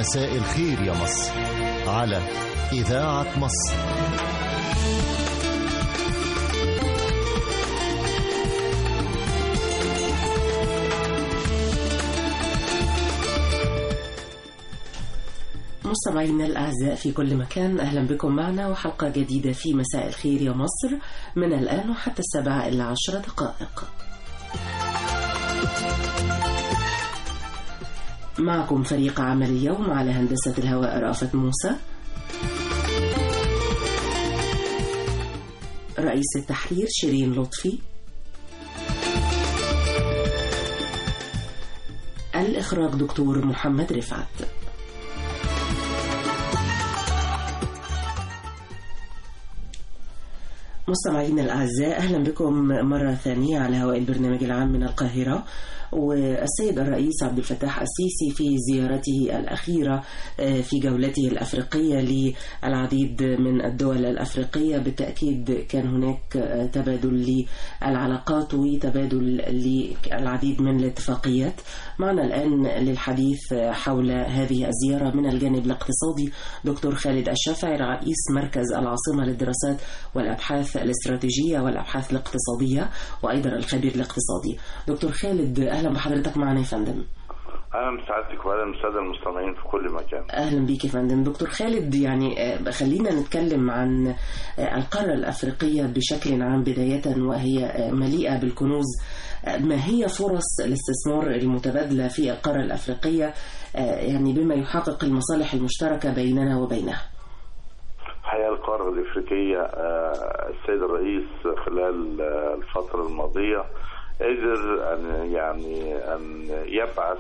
مساء الخير يا مصر على إذاعة مصر مستمعينا الأعزاء في كل مكان أهلا بكم معنا وحلقة جديدة في مساء الخير يا مصر من الآن وحتى السبعة إلا عشر دقائق معكم فريق عمل اليوم على هندسة الهواء رأفت موسى رئيس التحرير شيرين لطفي الإخراج دكتور محمد رفعت مستمعينا الأعزاء أهلا بكم مرة ثانية على هواء البرنامج العام من القاهرة والسيد الرئيس عبد الفتاح السيسي في زيارته الأخيرة في جولته الأفريقية للعديد من الدول الأفريقية بالتأكيد كان هناك تبادل للعلاقات وتبادل للعديد من الاتفاقيات معنا الآن للحديث حول هذه الزيارة من الجانب الاقتصادي دكتور خالد الشافعي رئيس مركز العاصمة للدراسات والأبحاث الاستراتيجية والأبحاث الاقتصادية وأيضا الخبير الاقتصادي دكتور خالد أهلا بحضرتك معنا يا فندم اهلا بسعادتك واهلا بالساده المستمعين في كل مكان اهلا بيك يا فندم دكتور خالد يعني خلينا نتكلم عن القاره الافريقيه بشكل عام بدايه وهي مليئه بالكنوز ما هي فرص الاستثمار المتبادله في القاره الافريقيه يعني بما يحقق المصالح المشتركه بيننا وبينها الحقيقه القاره الافريقيه السيد الرئيس خلال الفتره الماضيه قدر ان يعني ان يبعث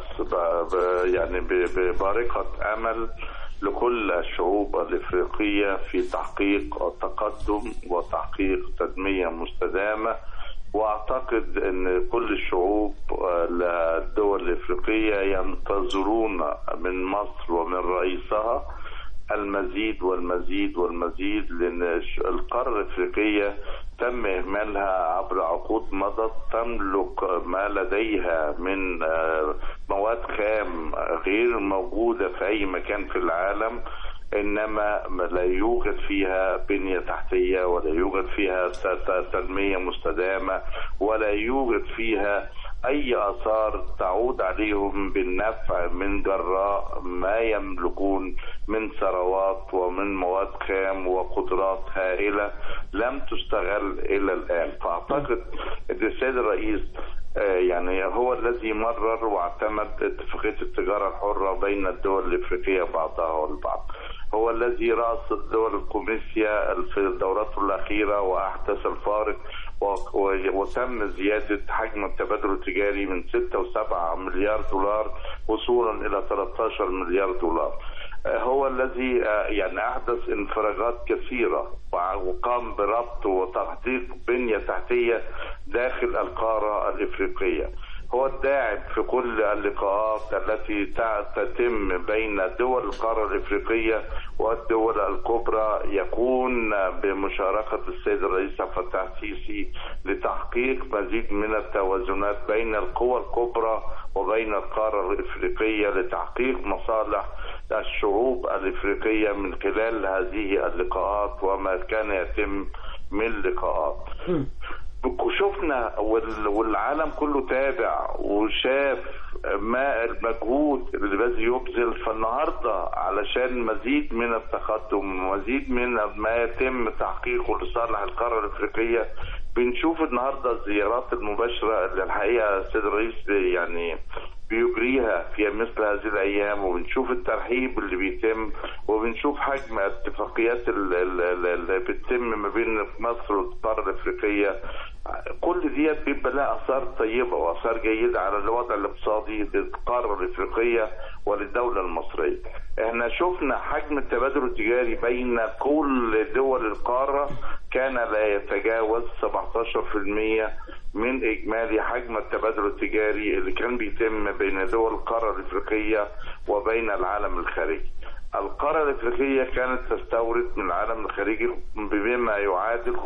يعني ببارقه امل لكل الشعوب الافريقيه في تحقيق التقدم وتحقيق تنميه مستدامه واعتقد ان كل الشعوب الدول الافريقيه ينتظرون من مصر ومن رئيسها المزيد والمزيد والمزيد لان القاره الافريقيه تم اهمالها عبر عقود مضت تملك ما لديها من مواد خام غير موجوده في اي مكان في العالم انما لا يوجد فيها بنيه تحتيه ولا يوجد فيها تنميه مستدامه ولا يوجد فيها اي اثار تعود عليهم بالنفع من جراء ما يملكون من ثروات ومن مواد خام وقدرات هائله لم تستغل الى الان فاعتقد ان السيد الرئيس يعني هو الذي مرر واعتمد اتفاقيه التجاره الحره بين الدول الافريقيه بعضها والبعض هو الذي راس الدول الكوميسيا في الدورات الاخيره واحدث الفارق وتم زيادة حجم التبادل التجاري من 6 و7 مليار دولار وصولا إلى 13 مليار دولار هو الذي يعني أحدث انفراجات كثيرة وقام بربط وتحقيق بنية تحتية داخل القارة الإفريقية هو الداعم في كل اللقاءات التي تتم بين دول القارة الإفريقية والدول الكبرى يكون بمشاركة السيد الرئيس عبد الفتاح السيسي لتحقيق مزيد من التوازنات بين القوى الكبرى وبين القارة الإفريقية لتحقيق مصالح الشعوب الإفريقية من خلال هذه اللقاءات وما كان يتم من لقاءات وشفنا والعالم كله تابع وشاف ما المجهود الذي يبذل فالنهارده علشان مزيد من التقدم ومزيد من ما يتم تحقيقه لصالح القاره الافريقيه بنشوف النهارده الزيارات المباشره اللي الحقيقه السيد الرئيس يعني بيجريها في مثل هذه الايام وبنشوف الترحيب اللي بيتم وبنشوف حجم الاتفاقيات اللي بتتم ما بين مصر والقاره الافريقيه كل ديت بيبقى لها اثار طيبه واثار جيده على الوضع الاقتصادي للقاره الافريقيه وللدوله المصريه. احنا شفنا حجم التبادل التجاري بين كل دول القاره كان لا يتجاوز 17% من اجمالي حجم التبادل التجاري اللي كان بيتم بين دول القاره الافريقيه وبين العالم الخارجي. القاره الافريقيه كانت تستورد من العالم الخارجي بما يعادل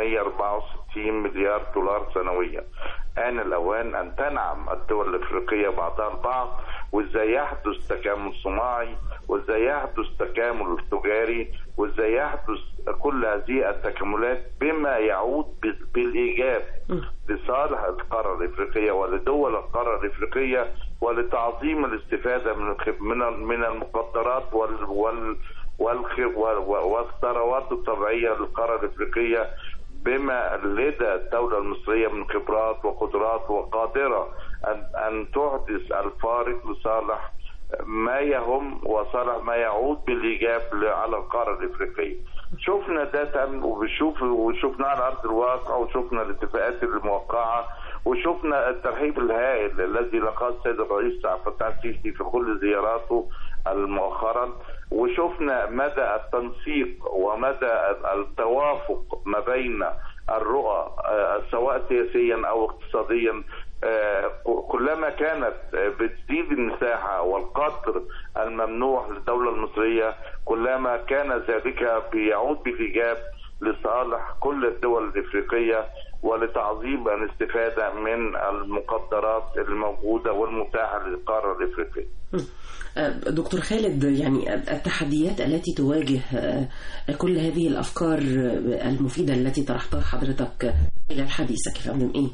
564 مليار دولار سنويا. آن الأوان أن تنعم الدول الأفريقية بعضها البعض وازاي يحدث تكامل صناعي وازاي يحدث تكامل تجاري وازاي يحدث كل هذه التكاملات بما يعود ب- بالايجاب لصالح القاره الافريقيه ولدول القاره الافريقيه ولتعظيم الاستفاده من الخ- من ال- من المقدرات وال وال والخ- وال- والثروات الطبيعيه للقاره الافريقيه بما لدى الدولة المصرية من خبرات وقدرات وقادرة أن أن تحدث الفارق لصالح ما يهم وصالح ما يعود بالإيجاب على القارة الإفريقية. شفنا ده تم وبنشوف وشفنا على أرض الواقع وشفنا الاتفاقات الموقعة وشفنا الترحيب الهائل الذي لقاه السيد الرئيس عبد الفتاح السيسي في كل زياراته مؤخرا وشفنا مدى التنسيق ومدى التوافق ما بين الرؤى آه، سواء سياسيا او اقتصاديا آه، كلما كانت آه، بتزيد المساحه والقدر الممنوح للدوله المصريه كلما كان ذلك بيعود بالايجاب لصالح كل الدول الافريقيه ولتعظيم الاستفاده من المقدرات الموجوده والمتاحه للقاره الافريقيه. آه، دكتور خالد يعني التحديات التي تواجه آه، كل هذه الأفكار آه، المفيدة التي طرحتها حضرتك إلى حديثك يا فندم إيه؟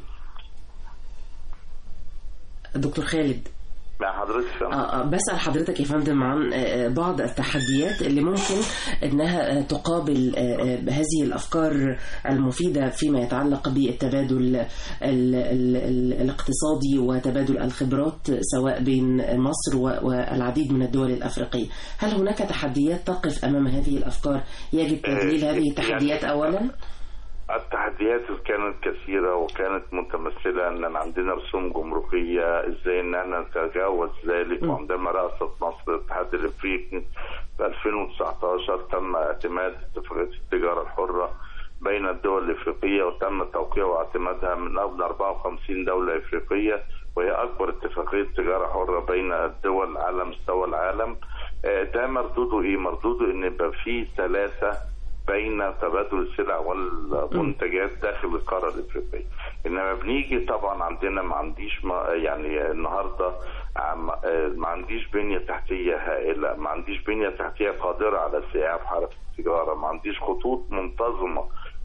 دكتور خالد مع حضرتك آه، آه، بسأل حضرتك يا فندم عن آه، آه، بعض التحديات اللي ممكن انها آه، تقابل آه، آه، هذه الافكار المفيده فيما يتعلق بالتبادل ال- ال- ال- الاقتصادي وتبادل الخبرات سواء بين مصر و- والعديد من الدول الافريقيه. هل هناك تحديات تقف امام هذه الافكار يجب تذليل آه، هذه التحديات يعني- اولا؟ التحديات كانت كثيرة وكانت متمثلة أن عندنا رسوم جمركية إزاي أن احنا نتجاوز ذلك م. وعندما رأست مصر الاتحاد الأفريقي في 2019 تم اعتماد اتفاقية التجارة الحرة بين الدول الإفريقية وتم توقيع واعتمادها من أفضل 54 دولة إفريقية وهي أكبر اتفاقية تجارة حرة بين الدول على مستوى العالم آه، ده مردوده إيه؟ مردوده إن يبقى في ثلاثة بين تبادل السلع والمنتجات داخل القاره الافريقيه انما بنيجي طبعا عندنا ما عنديش ما يعني النهارده عم- آه، ما عنديش بنيه تحتيه هائله ما عنديش بنيه تحتيه قادره على استيعاب حركه التجاره ما عنديش خطوط منتظمه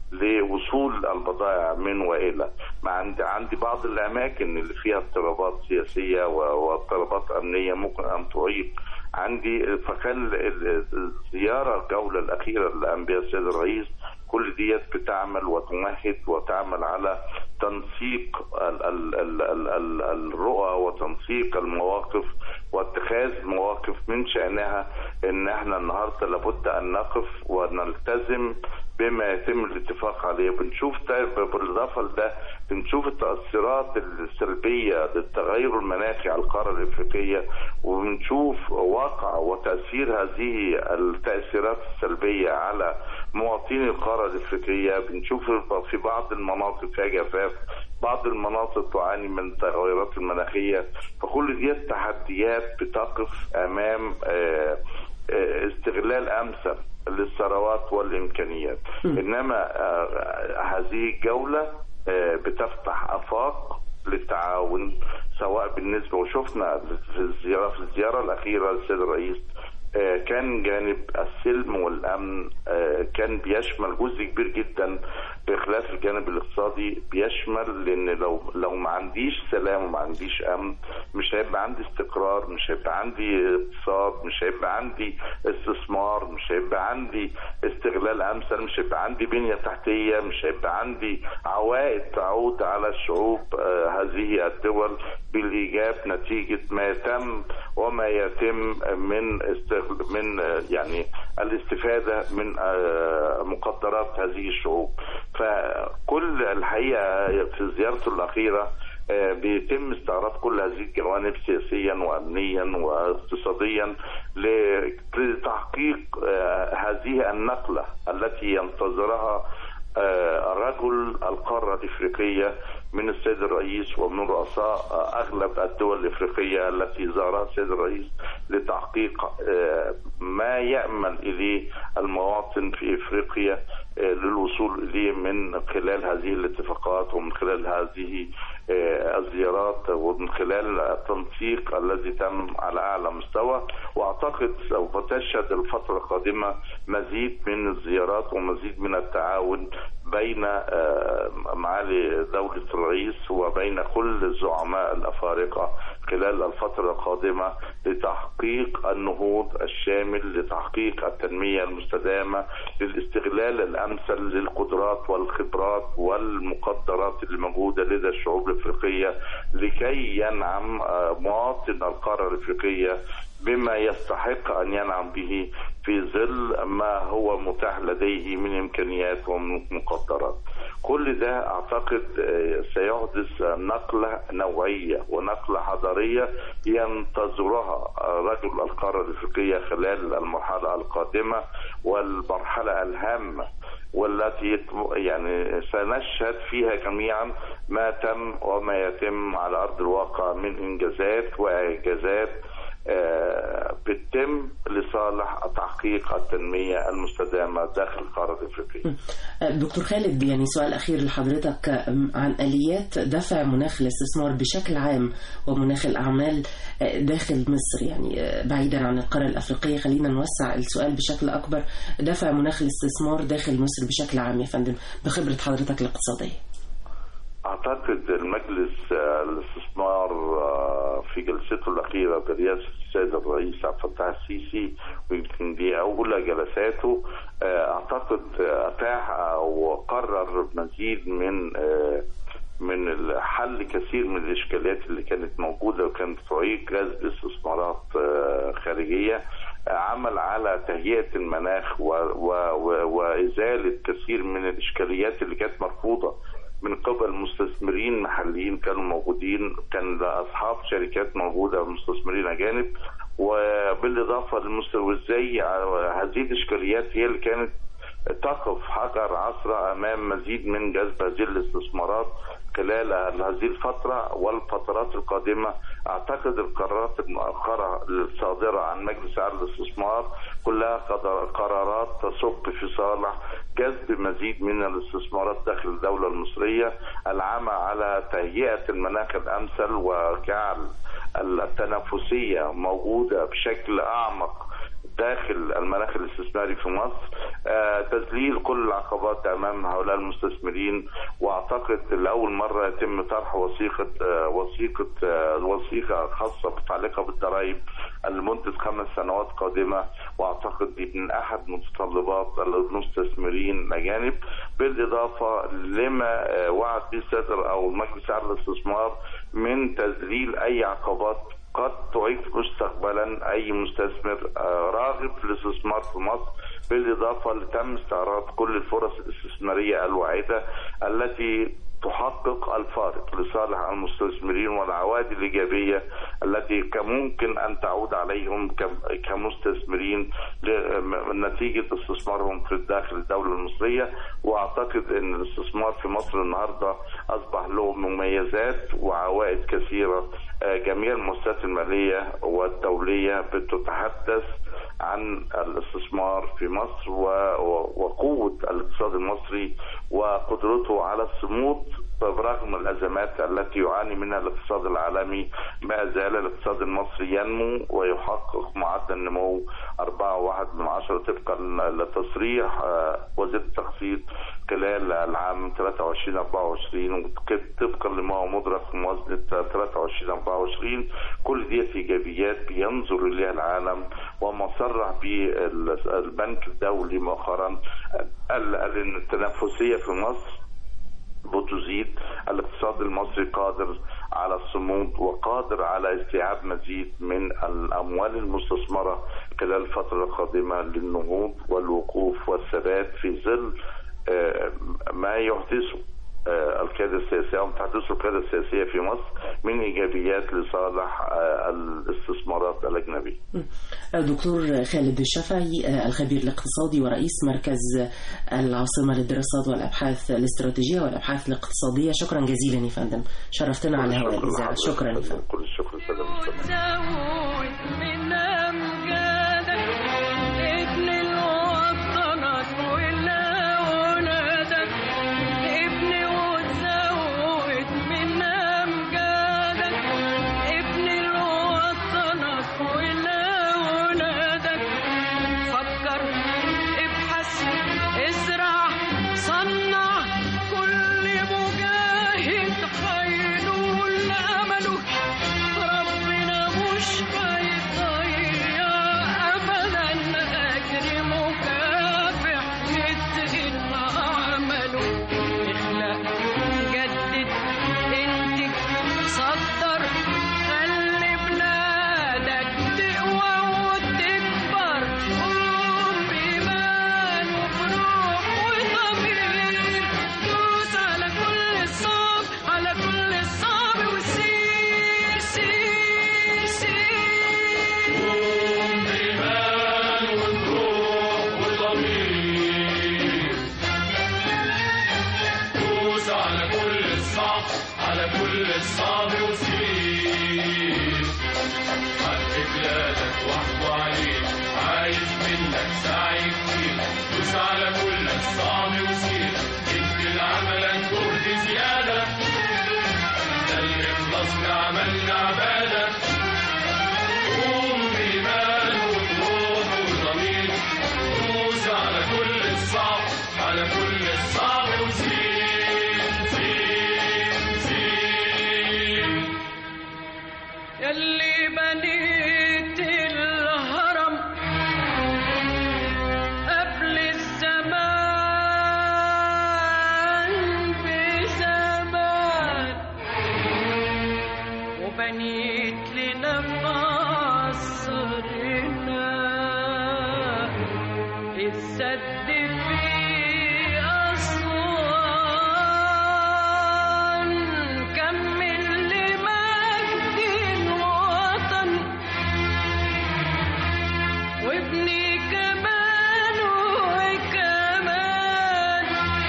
لوصول البضائع من والى ما عندي عندي بعض الاماكن اللي فيها اضطرابات سياسيه و- واضطرابات امنيه ممكن ان تعيق عندي فكان ال- ال- الزياره الجوله الاخيره لانبياء السيد الرئيس كل ديت بتعمل وتمهد وتعمل على تنسيق ال ال ال ال ال الرؤى وتنسيق المواقف واتخاذ مواقف من شانها ان احنا النهارده لابد ان نقف ونلتزم بما يتم الاتفاق عليه بنشوف ده بالاضافه لده بنشوف التاثيرات السلبيه للتغير المناخي على القاره الافريقيه وبنشوف واقع وتاثير هذه التاثيرات السلبيه على مواطني القاره الافريقيه بنشوف في بعض المناطق فيها جفاف بعض المناطق تعاني من التغيرات المناخيه فكل دي تحديات بتقف امام آه، آه، استغلال امثل للثروات والامكانيات انما آه، هذه الجوله آه، بتفتح افاق للتعاون سواء بالنسبه وشفنا في الزياره في الزياره الاخيره للسيد الرئيس آه، كان جانب السلم والامن آه، كان بيشمل جزء كبير جدا بخلاف الجانب الاقتصادي بيشمل لان لو لو ما عنديش سلام وما عنديش امن مش هيبقى عندي استقرار مش هيبقى عندي اقتصاد مش هيبقى عندي استثمار مش هيبقى عندي استغلال امثل مش هيبقى عندي بنيه تحتيه مش هيبقى عندي عوائد تعود على الشعوب آه، هذه الدول بالايجاب نتيجه ما يتم وما يتم من استغل من آه، يعني الاستفاده من آه، مقدرات هذه الشعوب فكل الحقيقه في زيارته الاخيره آه، بيتم استعراض كل هذه الجوانب سياسيا وامنيا واقتصاديا ل- لتحقيق آه، هذه النقله التي ينتظرها آه، رجل القاره الافريقيه من السيد الرئيس ومن رؤساء اغلب الدول الافريقيه التي زارها السيد الرئيس لتحقيق ما يامل اليه المواطن في افريقيا للوصول اليه من خلال هذه الاتفاقات ومن خلال هذه الزيارات ومن خلال التنسيق الذي تم على اعلى مستوى واعتقد سوف تشهد الفتره القادمه مزيد من الزيارات ومزيد من التعاون بين معالي دولة الرئيس وبين كل الزعماء الأفارقة خلال الفترة القادمة لتحقيق النهوض الشامل لتحقيق التنمية المستدامة للاستغلال الأمثل للقدرات والخبرات والمقدرات اللي موجودة لدى الشعوب الأفريقية لكي ينعم مواطن القارة الأفريقية بما يستحق ان ينعم به في ظل ما هو متاح لديه من امكانيات ومن مقدرات. كل ده اعتقد سيحدث نقله نوعيه ونقله حضاريه ينتظرها رجل القاره الافريقيه خلال المرحله القادمه والمرحله الهامه والتي يعني سنشهد فيها جميعا ما تم وما يتم على ارض الواقع من انجازات واعجازات بتتم لصالح تحقيق التنمية المستدامة داخل القارة الأفريقية دكتور خالد يعني سؤال أخير لحضرتك عن آليات دفع مناخ الاستثمار بشكل عام ومناخ الأعمال داخل مصر يعني بعيدا عن القارة الأفريقية خلينا نوسع السؤال بشكل أكبر دفع مناخ الاستثمار داخل مصر بشكل عام يا فندم بخبرة حضرتك الاقتصادية اعتقد المجلس الاستثمار في جلسته الاخيره برئاسه السيد الرئيس عبد الفتاح السيسي ويمكن دي اولى جلساته اعتقد اتاح وقرر مزيد من من حل كثير من الاشكاليات اللي كانت موجوده وكانت تعيق جذب استثمارات خارجيه عمل على تهيئه المناخ و و و وازاله كثير من الاشكاليات اللي كانت مرفوضه من قبل مستثمرين محليين كانوا موجودين كان اصحاب شركات موجوده مستثمرين اجانب وبالاضافه للمستوى ازاي هذه الاشكاليات هي اللي كانت تقف حجر عصر امام مزيد من جذب هذه الاستثمارات خلال هذه الفترة والفترات القادمة أعتقد القرارات المؤخرة الصادرة عن مجلس أعلى الاستثمار كلها قرارات تصب في صالح جذب مزيد من الاستثمارات داخل الدولة المصرية العمل على تهيئة المناخ الأمثل وجعل التنافسية موجودة بشكل أعمق داخل المناخ الاستثماري في مصر آه تذليل كل العقبات امام هؤلاء المستثمرين واعتقد لاول مره يتم طرح وثيقه آه وثيقه آه وثيقه خاصه متعلقه بالضرائب لمده خمس سنوات قادمه واعتقد دي من احد متطلبات المستثمرين الاجانب بالاضافه لما وعد به السيد او مجلس اعلى الاستثمار من تذليل اي عقبات قد تعيق مستقبلا اي مستثمر راغب في الاستثمار في مصر بالاضافه لتم استعراض كل الفرص الاستثماريه الواعده التي تحقق الفارق لصالح المستثمرين والعوائد الايجابيه التي ممكن ان تعود عليهم كمستثمرين نتيجه استثمارهم في داخل الدوله المصريه واعتقد ان الاستثمار في مصر النهارده اصبح له مميزات وعوائد كثيره جميع المؤسسات الماليه والدوليه بتتحدث عن الاستثمار في مصر وقوه الاقتصاد المصري وقدرته على الصمود برغم الازمات التي يعاني منها الاقتصاد العالمي ما زال الاقتصاد المصري ينمو ويحقق معدل نمو 4.1 من عشرة طبقا لتصريح وزير التخطيط خلال العام 23 24 طبقا لما هو مدرك في موازنه 23 24 كل دي ايجابيات بينظر اليها العالم وما صرح به البنك الدولي مؤخرا قال ان التنافسيه في مصر بتزيد الاقتصاد المصري قادر على الصمود وقادر على استيعاب مزيد من الاموال المستثمره خلال الفتره القادمه للنهوض والوقوف والثبات في ظل ما يحدثه آه، القياده السياسيه او تحدث القياده السياسيه في مصر من ايجابيات لصالح آه، الاستثمارات الاجنبيه. دكتور خالد الشافعي آه، الخبير الاقتصادي ورئيس مركز العاصمة للدراسات والأبحاث الاستراتيجية والأبحاث الاقتصادية شكرا جزيلا يا فندم شرفتنا على هواء الإذاعة شكرا يا فندم كل الشكر ساده المستمعين. وزود من أمجادك ابن الوطنك ولأولادك ابن وزود من أمجادك ابن الوطنك ولأولادك فكر ابحث ازرع صنع كل مجاهد هينول أمله ربنا مش هيضيع أبدا أجر مكافح يتقن عمله اخلق جدد انتج صدر خلي بلادك تقوى وتكبر قوم بإيمان وبروح وضمير دوس على كل الصعب على كل الصعب وسير سير سير قوم بإيمان وبروح وضمير دوس على كل الصعب على كل الصعب وسير حق بلادك وحده عليك عايز منك سعي كتير دوس على كل الصعب وسير ادي لعملك جهد زيادة ده الإخلاص لعملنا عبادة قوم بإيمان وبروح وضمير دوس على كل الصعب على كل الصعب وسير سير سير يلي بنيت الهرم قبل الزمان بزمان وبنيت لنا مصرنا السد في أسوان كمل لمجد الوطن وابني كمان وكمان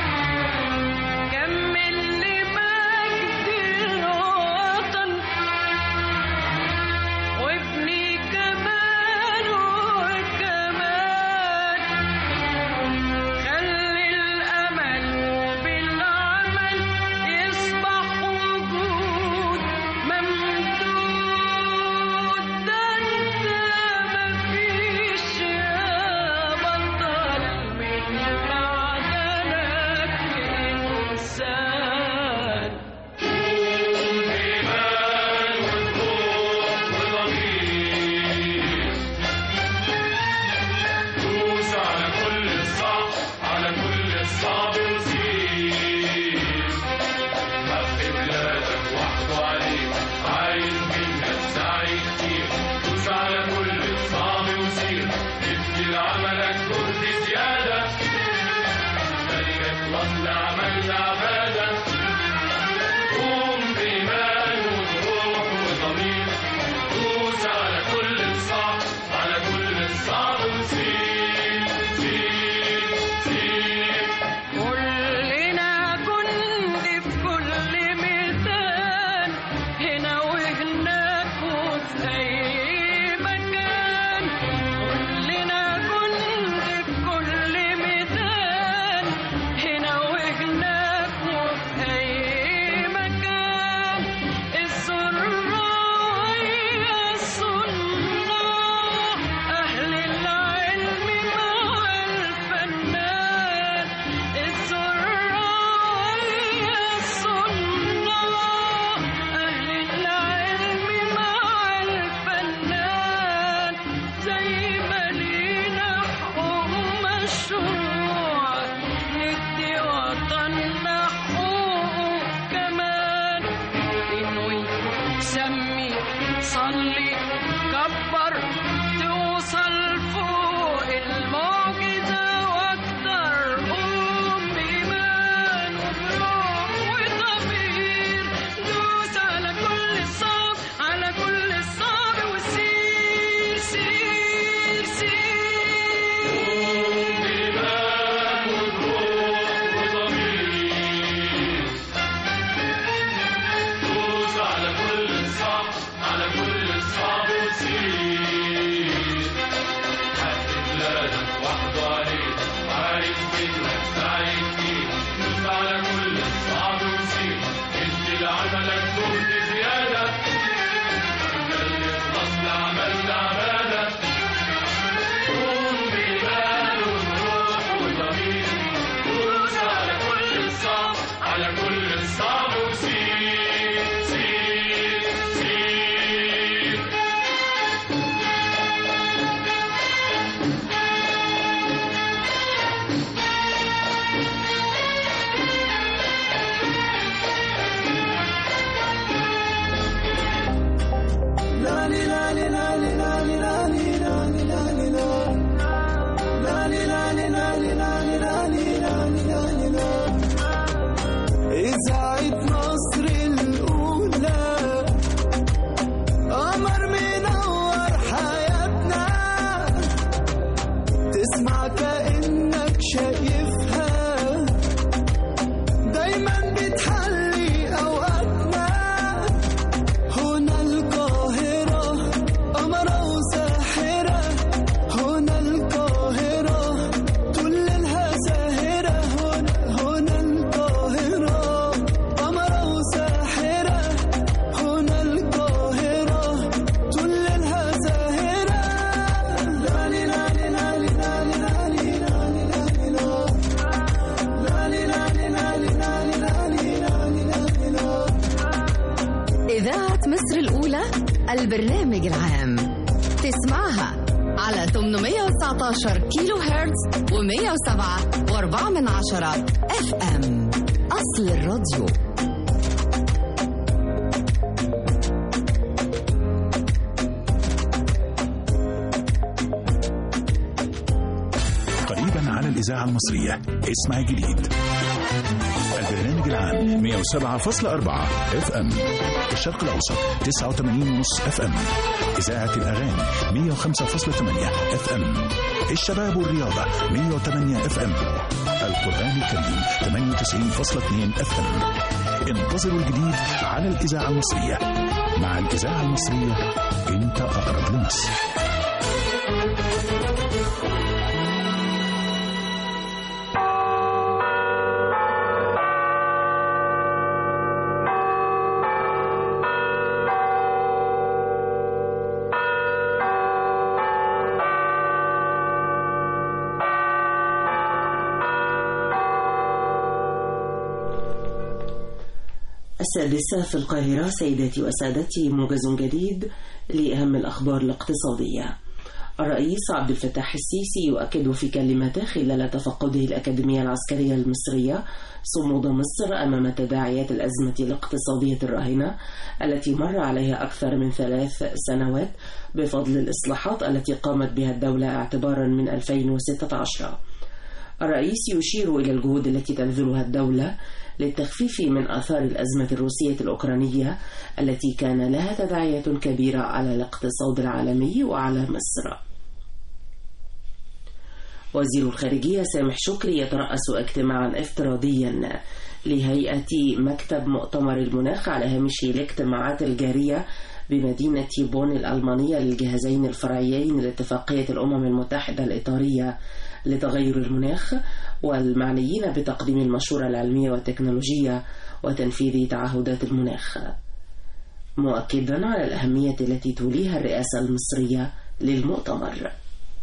كمل لمجد الوطن وابني كمان وكمان خلي الأمل بالعمل يصبح وجود ممدود ده انت مفيش يا بطل من معدنك إنسان بإيمان وبروح وضمير دوس على كل الصعب على كل الصعب وسير حق بلادك وحده عليك عايز منك سعي كتير دوس على كل الصعب وسير ادي لعملك جهد زيادة ده الإخلاص لعملنا عبادة قوم بإيمان وبروح وضمير دوس على كل الصعب على كل الصعب وسير سير سير كلنا جند في كل ميدان هنا وهناك وفي أي مكان كلنا جند في كل ميدان هنا وهناك وفي أي مكان بتحلي أوقاتنا هنا القاهرة قمرة وساحرة هنا القاهرة طول ليلها ساهرة هنا هنا القاهرة قمرة وساحرة هنا القاهرة طول ليلها ساهرة لالي لالي لالي لالي لالي لالي لالي لالي لالي لالي لالي لالي لالي لالي إذاعة مصر الأولى البرنامج العام تسمعها على 819 كيلو هرتز و107 و4 من عشرة اف ام أصل الراديو قريبا على الإذاعة المصرية اسمع جديد البرنامج العام 107.4 اف ام الشرق الأوسط 89.5 اف ام إذاعة الأغاني 105.8 اف ام الشباب والرياضة 108 اف ام القرآن الكريم 98.2 اف ام انتظروا الجديد على الإذاعة المصرية مع الإذاعة المصرية انت أقرب لمصر السادسة في القاهرة سيداتي وسادتي موجز جديد لأهم الأخبار الاقتصادية الرئيس عبد الفتاح السيسي يؤكد في كلمته خلال تفقده الأكاديمية العسكرية المصرية صمود مصر أمام تداعيات الأزمة الاقتصادية الراهنة التي مر عليها أكثر من ثلاث سنوات بفضل الإصلاحات التي قامت بها الدولة اعتبارا من 2016 الرئيس يشير إلى الجهود التي تبذلها الدولة للتخفيف من آثار الأزمة الروسية الأوكرانية التي كان لها تداعيات كبيرة على الاقتصاد العالمي وعلى مصر. وزير الخارجية سامح شكري يترأس اجتماعا افتراضيا لهيئة مكتب مؤتمر المناخ على هامش الاجتماعات الجارية بمدينة بون الألمانية للجهازين الفرعيين لاتفاقية الأمم المتحدة الإطارية لتغير المناخ والمعنيين بتقديم المشورة العلمية والتكنولوجية وتنفيذ تعهدات المناخ مؤكدا على الأهمية التي توليها الرئاسة المصرية للمؤتمر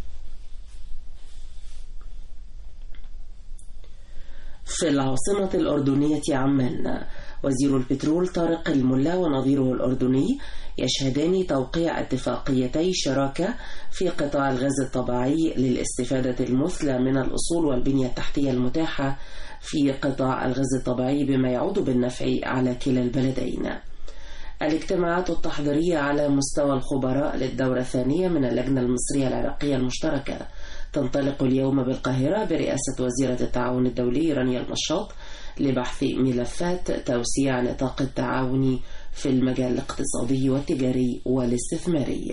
في العاصمة الأردنية عمان وزير البترول طارق الملا ونظيره الأردني يشهدان توقيع اتفاقيتي شراكة في قطاع الغاز الطبيعي للاستفادة المثلى من الأصول والبنية التحتية المتاحة في قطاع الغاز الطبيعي بما يعود بالنفع على كلا البلدين الاجتماعات التحضيرية على مستوى الخبراء للدورة الثانية من اللجنة المصرية العراقية المشتركة تنطلق اليوم بالقاهرة برئاسة وزيرة التعاون الدولي رانيا النشاط لبحث ملفات توسيع نطاق التعاون في المجال الاقتصادي والتجاري والاستثماري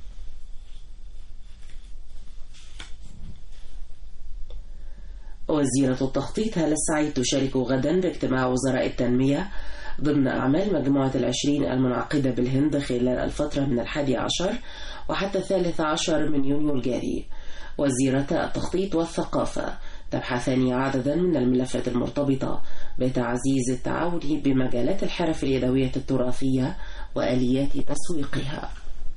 وزيرة التخطيط هالة السعيد تشارك غدا باجتماع وزراء التنمية ضمن أعمال مجموعة العشرين المنعقدة بالهند خلال الفترة من الحادي عشر وحتى الثالث عشر من يونيو الجاري وزيرة التخطيط والثقافة تبحثان عددا من الملفات المرتبطة بتعزيز التعاون بمجالات الحرف اليدوية التراثية وآليات تسويقها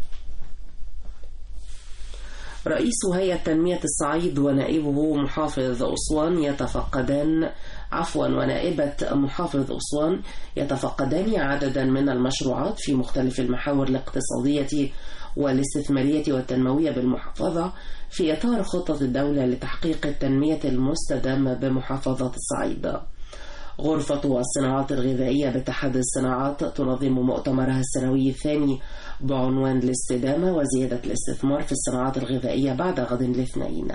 رئيس هيئة تنمية الصعيد ونائبه محافظ أسوان يتفقدان عفوا ونائبة محافظ أسوان يتفقدان عددا من المشروعات في مختلف المحاور الاقتصادية والاستثمارية والتنموية بالمحافظة في إطار خطة الدولة لتحقيق التنمية المستدامة بمحافظة الصعيد غرفة الصناعات الغذائية باتحاد الصناعات تنظم مؤتمرها السنوي الثاني بعنوان الاستدامة وزيادة الاستثمار في الصناعات الغذائية بعد غد الاثنين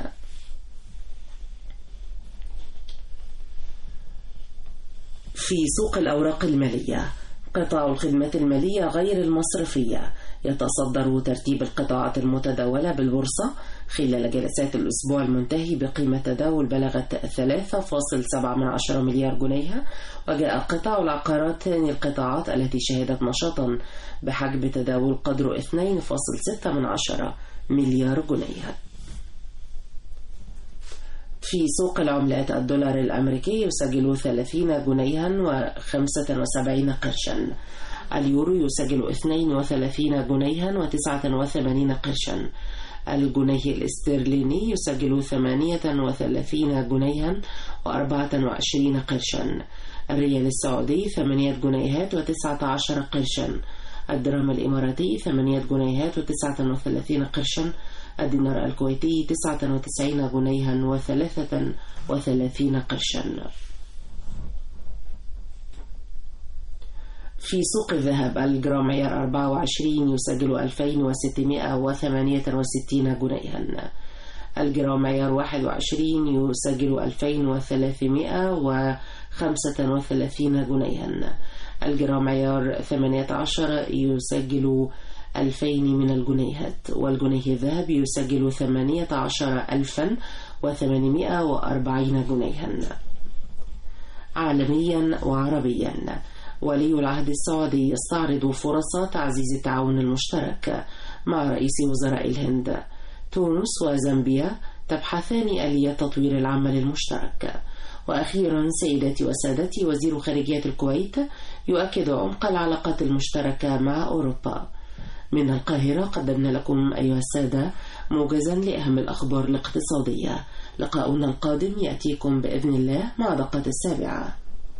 في سوق الأوراق المالية قطاع الخدمات المالية غير المصرفية يتصدر ترتيب القطاعات المتداولة بالبورصة خلال جلسات الأسبوع المنتهي بقيمة تداول بلغت 3.7 مليار جنيه وجاء قطاع العقارات ثاني القطاعات التي شهدت نشاطا بحجم تداول قدره 2.6 مليار جنيه في سوق العملات الدولار الأمريكي يسجل 30 جنيها و75 قرشا اليورو يسجل 32 جنيها و89 قرشا الجنيه الاسترليني يسجل 38 جنيها و24 قرشا الريال السعودي 8 جنيهات و19 قرشا الدرهم الإماراتي 8 جنيهات و39 قرشا الدينار الكويتي 99 جنيها و33 قرشا في سوق الذهب الجرام عيار 24 يسجل 2668 جنيها الجرام عيار 21 يسجل 2335 جنيها الجرام عيار 18 يسجل 2000 من الجنيهات والجنيه الذهبي يسجل 18840 جنيها عالميا وعربيا ولي العهد السعودي يستعرض فرص تعزيز التعاون المشترك مع رئيس وزراء الهند تونس وزامبيا تبحثان آلية تطوير العمل المشترك وأخيرا سيداتي وسادتي وزير خارجية الكويت يؤكد عمق العلاقات المشتركة مع أوروبا من القاهرة قدمنا لكم أيها السادة موجزا لأهم الأخبار الاقتصادية لقاؤنا القادم يأتيكم بإذن الله مع دقة السابعة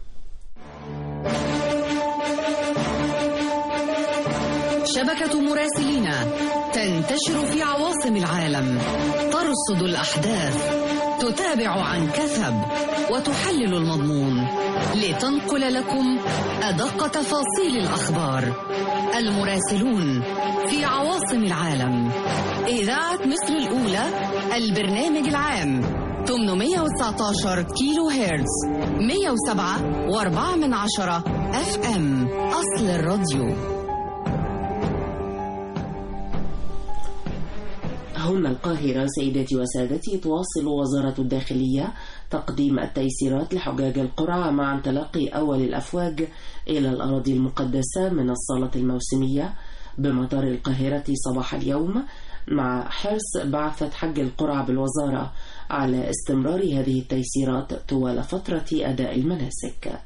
شبكة مراسلينا تنتشر في عواصم العالم ترصد الأحداث تتابع عن كثب وتحلل المضمون لتنقل لكم أدق تفاصيل الأخبار المراسلون في عواصم العالم إذاعة مصر الأولى البرنامج العام 819 كيلو هرتز 107 و4 من عشرة اف ام أصل الراديو هنا القاهرة سيداتي وسادتي تواصل وزارة الداخلية تقديم التيسيرات لحجاج القرعة مع انطلاق أول الأفواج إلى الأراضي المقدسة من الصالة الموسمية بمطار القاهرة صباح اليوم مع حرص بعثة حج القرعة بالوزارة على استمرار هذه التيسيرات طوال فترة أداء المناسك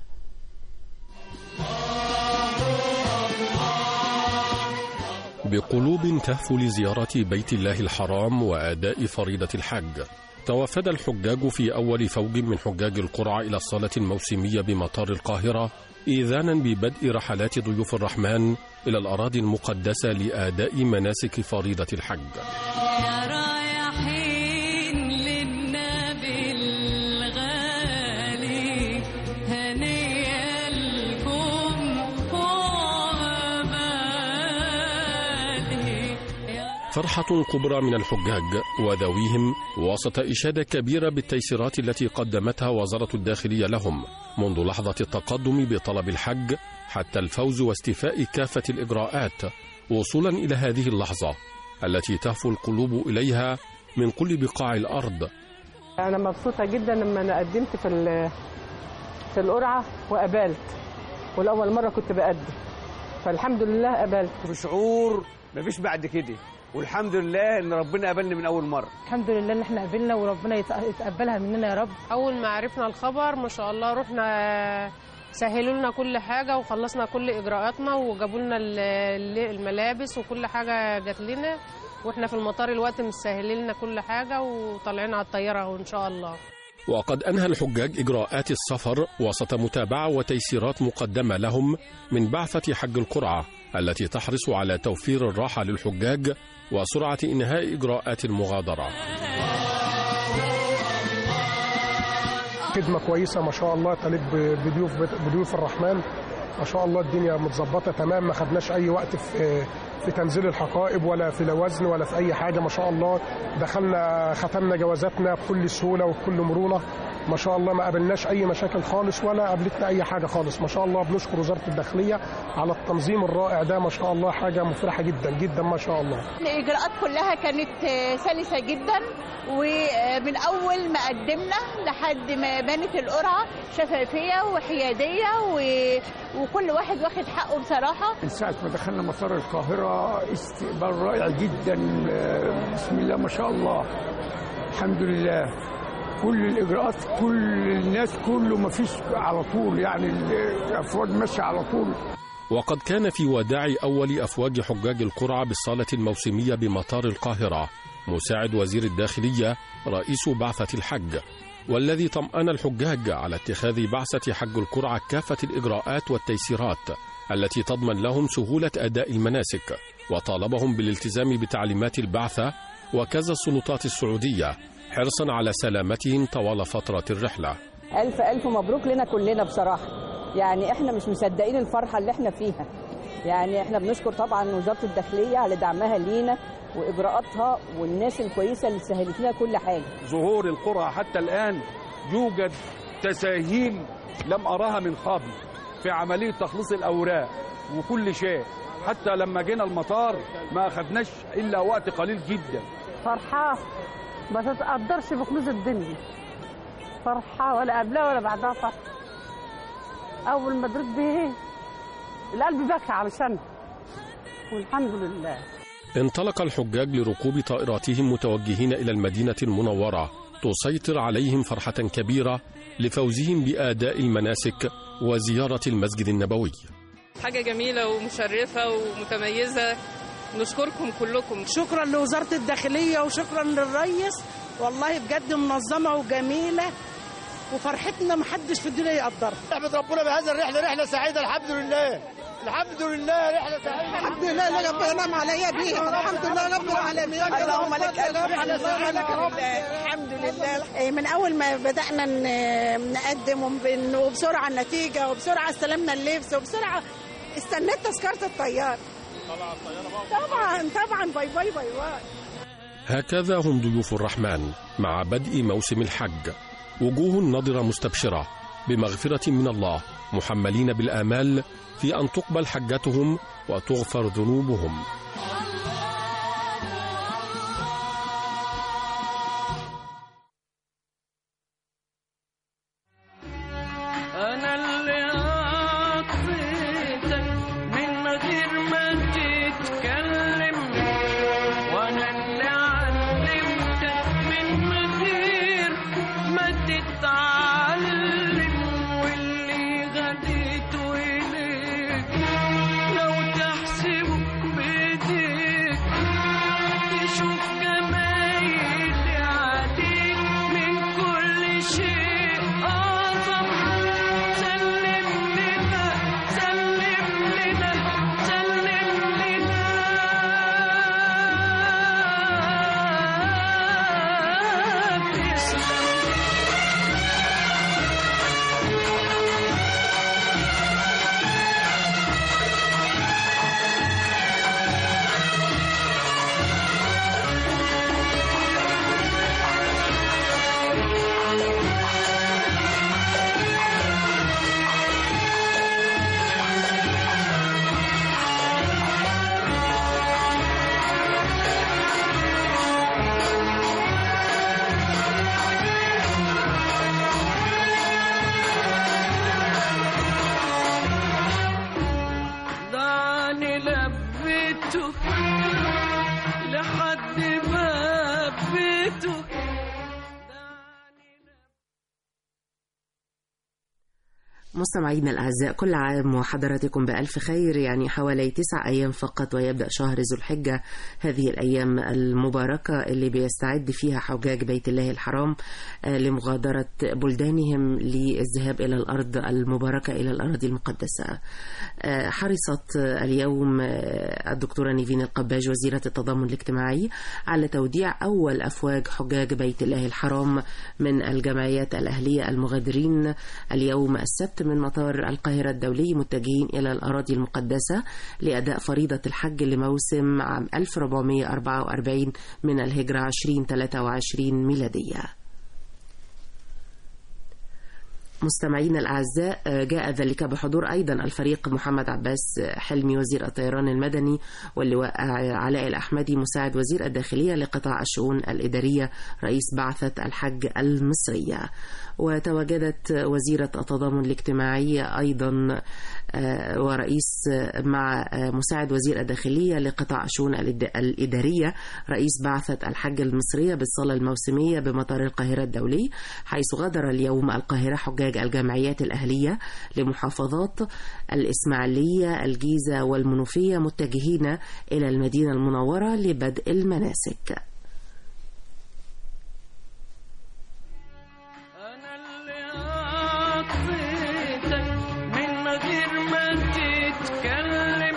بقلوب تهفو لزيارة بيت الله الحرام وأداء فريضة الحج توافد الحجاج في أول فوج من حجاج القرعة إلى الصالة الموسمية بمطار القاهرة إذانا ببدء رحلات ضيوف الرحمن إلى الأراضي المقدسة لأداء مناسك فريضة الحج يا رايحين للنبي الغالي هنيا لكم ومبادئ فرحة كبرى من الحجاج وذويهم وسط إشادة كبيرة بالتيسيرات التي قدمتها وزارة الداخلية لهم منذ لحظة التقدم بطلب الحج حتى الفوز واستيفاء كافة الإجراءات وصولا إلى هذه اللحظة التي تهفو القلوب إليها من كل بقاع الأرض أنا مبسوطة جدا لما أنا قدمت في ال- في القرعة وقبلت والأول مرة كنت بقدم فالحمد لله قبلت شعور مفيش بعد كده والحمد لله ان ربنا قبلني من اول مره الحمد لله إن إحنا قبلنا وربنا يت- يتقبلها مننا يا رب اول ما عرفنا الخبر ما شاء الله رحنا سهلوا لنا كل حاجه وخلصنا كل اجراءاتنا وجابوا لنا ال- ال- الملابس وكل حاجه جات لنا واحنا في المطار الوقت مسهلين لنا كل حاجه وطالعين على الطياره وان شاء الله وقد أنهى الحجاج إجراءات السفر وسط متابعة وتيسيرات مقدمة لهم من بعثة حج القرعة التي تحرص على توفير الراحة للحجاج وسرعة إنهاء إجراءات المغادرة خدمة كويسة ما شاء الله تليق ب- بضيوف بضيوف الرحمن ما شاء الله الدنيا متظبطة تمام ما خدناش أي وقت في في تنزيل الحقائب ولا في الوزن ولا في أي حاجة ما شاء الله دخلنا ختمنا جوازاتنا بكل سهولة وبكل مرونة ما شاء الله ما قابلناش اي مشاكل خالص ولا قابلتنا اي حاجه خالص ما شاء الله بنشكر وزاره الداخليه على التنظيم الرائع ده ما شاء الله حاجه مفرحه جدا جدا ما شاء الله الإجراءات كلها كانت آه، سلسة جدا ومن أول ما قدمنا لحد ما بانت القرعة شفافية وحيادية و... وكل واحد واخد حقه بصراحة من ساعة ما دخلنا مطار القاهرة استقبال رائع جدا آه، بسم الله ما شاء الله الحمد لله كل الإجراءات كل الناس كله ما فيش على طول يعني الأفواج ماشية على طول وقد كان في وداع أول أفواج حجاج القرعة بالصالة الموسمية بمطار القاهرة مساعد وزير الداخلية رئيس بعثة الحج والذي طمأن الحجاج على اتخاذ بعثة حج القرعة كافة الإجراءات والتيسيرات التي تضمن لهم سهولة أداء المناسك وطالبهم بالالتزام بتعليمات البعثة وكذا السلطات السعودية حرصا على سلامتهم طوال فترة الرحلة ألف ألف مبروك لنا كلنا بصراحة يعني إحنا مش مصدقين الفرحة اللي إحنا فيها يعني إحنا بنشكر طبعا وزارة الداخلية على دعمها لينا وإجراءاتها والناس الكويسة اللي سهلت لنا كل حاجة ظهور القرى حتى الآن يوجد تساهيل لم أراها من قبل في عملية تخليص الأوراق وكل شيء حتى لما جينا المطار ما أخذناش إلا وقت قليل جدا فرحة ما تتقدرش بكنوز الدنيا فرحة ولا قبلها ولا بعدها فرحة أول ما درت بيه القلب بكى علشانها والحمد لله انطلق الحجاج لركوب طائراتهم متوجهين إلى المدينة المنورة تسيطر عليهم فرحة كبيرة لفوزهم بآداء المناسك وزيارة المسجد النبوي حاجة جميلة ومشرفة ومتميزة نشكركم كلكم شكرا لوزارة الداخلية وشكرا للريس والله بجد منظمة وجميلة وفرحتنا محدش في الدنيا يقدرها احمد ربنا بهذا الرحله رحله سعيده الحمد لله الحمد لله رحله سعيده الحمد لله اللي ربنا نعم عليا بيها الحمد لله رب العالمين اللهم لك الحمد رحلة سعيدة. الحمد لله إيه، من اول ما بدانا ن- نقدم وبن- وبسرعه النتيجه وبسرعه استلمنا اللبس وبسرعه استنيت تذكره الطيار طبعا طبعا باي باي باي باي هكذا هم ضيوف الرحمن مع بدء موسم الحج وجوه نضرة مستبشرة بمغفرة من الله محملين بالآمال في أن تقبل حجتهم وتغفر ذنوبهم أنا اللي عطيتك من غير ما تتكلم وأنا اللي علمتك من غير ما تتعلم واللي غديته إليك لو تحسبه بإيديك تشوف جمايلي عليك من كل شيء أعظم سلم لنا سلم لنا سلم لنا تسلم دعني لبيته لحد ما بيته مستمعينا الأعزاء كل عام وحضراتكم بألف خير يعني حوالي تسع أيام فقط ويبدأ شهر ذو الحجة هذه الأيام المباركة اللي بيستعد فيها حجاج بيت الله الحرام آه، لمغادرة بلدانهم للذهاب إلى الأرض المباركة إلى الأراضي المقدسة آه، حرصت آه، اليوم آه، الدكتورة نيفين القباج وزيرة التضامن الاجتماعي على توديع أول أفواج حجاج بيت الله الحرام من الجمعيات الأهلية المغادرين اليوم السبت من مطار القاهرة الدولي متجهين إلى الأراضي المقدسة لأداء فريضة الحج لموسم عام 1444 من الهجرة 2023 ميلادية مستمعينا الأعزاء جاء ذلك بحضور أيضا الفريق محمد عباس حلمي وزير الطيران المدني واللواء علاء الأحمدي مساعد وزير الداخلية لقطاع الشؤون الإدارية رئيس بعثة الحج المصرية وتواجدت وزيرة التضامن الاجتماعي أيضا ورئيس مع مساعد وزير الداخلية لقطاع الشؤون الإدارية رئيس بعثة الحج المصرية بالصالة الموسمية بمطار القاهرة الدولي حيث غادر اليوم القاهرة حجاج الجمعيات الأهلية لمحافظات الإسماعيلية الجيزة والمنوفية متجهين إلى المدينة المنورة لبدء المناسك من غير ما تتكلم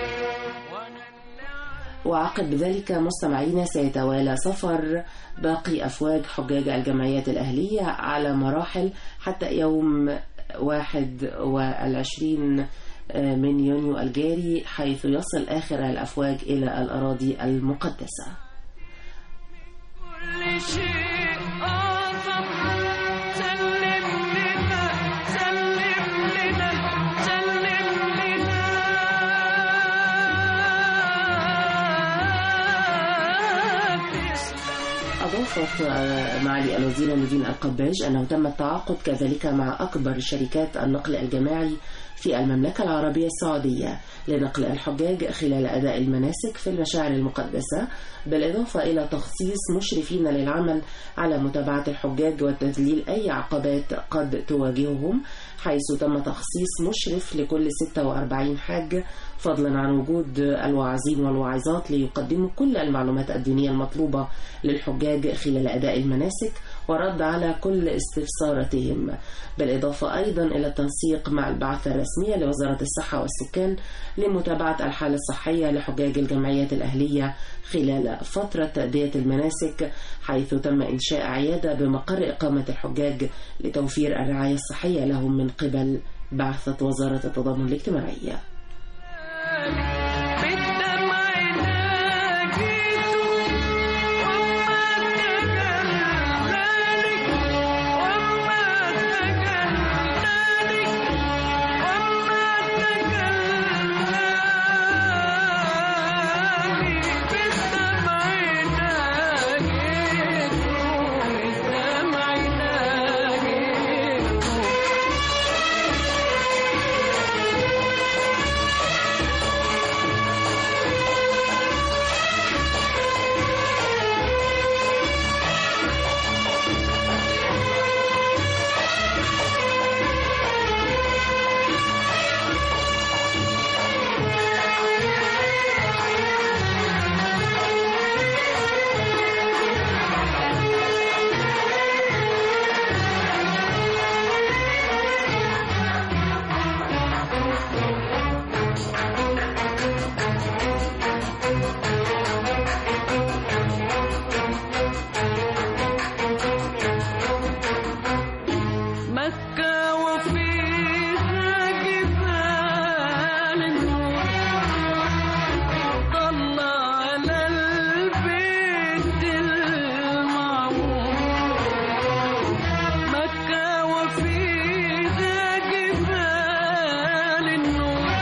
وعقب ذلك مستمعينا سيتوالى سفر باقي أفواج حجاج الجمعيات الأهلية على مراحل حتى يوم واحد والعشرين من يونيو الجاري حيث يصل آخر الأفواج إلى الأراضي المقدسة كل شيء أعظم سلم لنا سلم لنا سلم لنا أضافت معالي الوزيرة نيفين القباج أنه تم التعاقد كذلك مع أكبر شركات النقل الجماعي في المملكة العربية السعودية لنقل الحجاج خلال أداء المناسك في المشاعر المقدسة بالإضافة إلى تخصيص مشرفين للعمل على متابعة الحجاج وتذليل أي عقبات قد تواجههم حيث تم تخصيص مشرف لكل 46 حاج فضلا عن وجود الواعظين والواعظات ليقدموا كل المعلومات الدينية المطلوبة للحجاج خلال أداء المناسك ورد على كل استفساراتهم بالإضافة أيضا إلى التنسيق مع البعثة الرسمية لوزارة الصحة والسكان لمتابعة الحالة الصحية لحجاج الجمعيات الأهلية خلال فترة تأدية المناسك حيث تم إنشاء عيادة بمقر إقامة الحجاج لتوفير الرعاية الصحية لهم من قبل بعثة وزارة التضامن الاجتماعي بالدمع ناجيته وما تجلالك وما تجلالك وما تجلالي بالدمع ناجيته بالدمع ناجيته مكة وفيها جبال النور طلع على البيت المعمور مكة وفيها جبال النور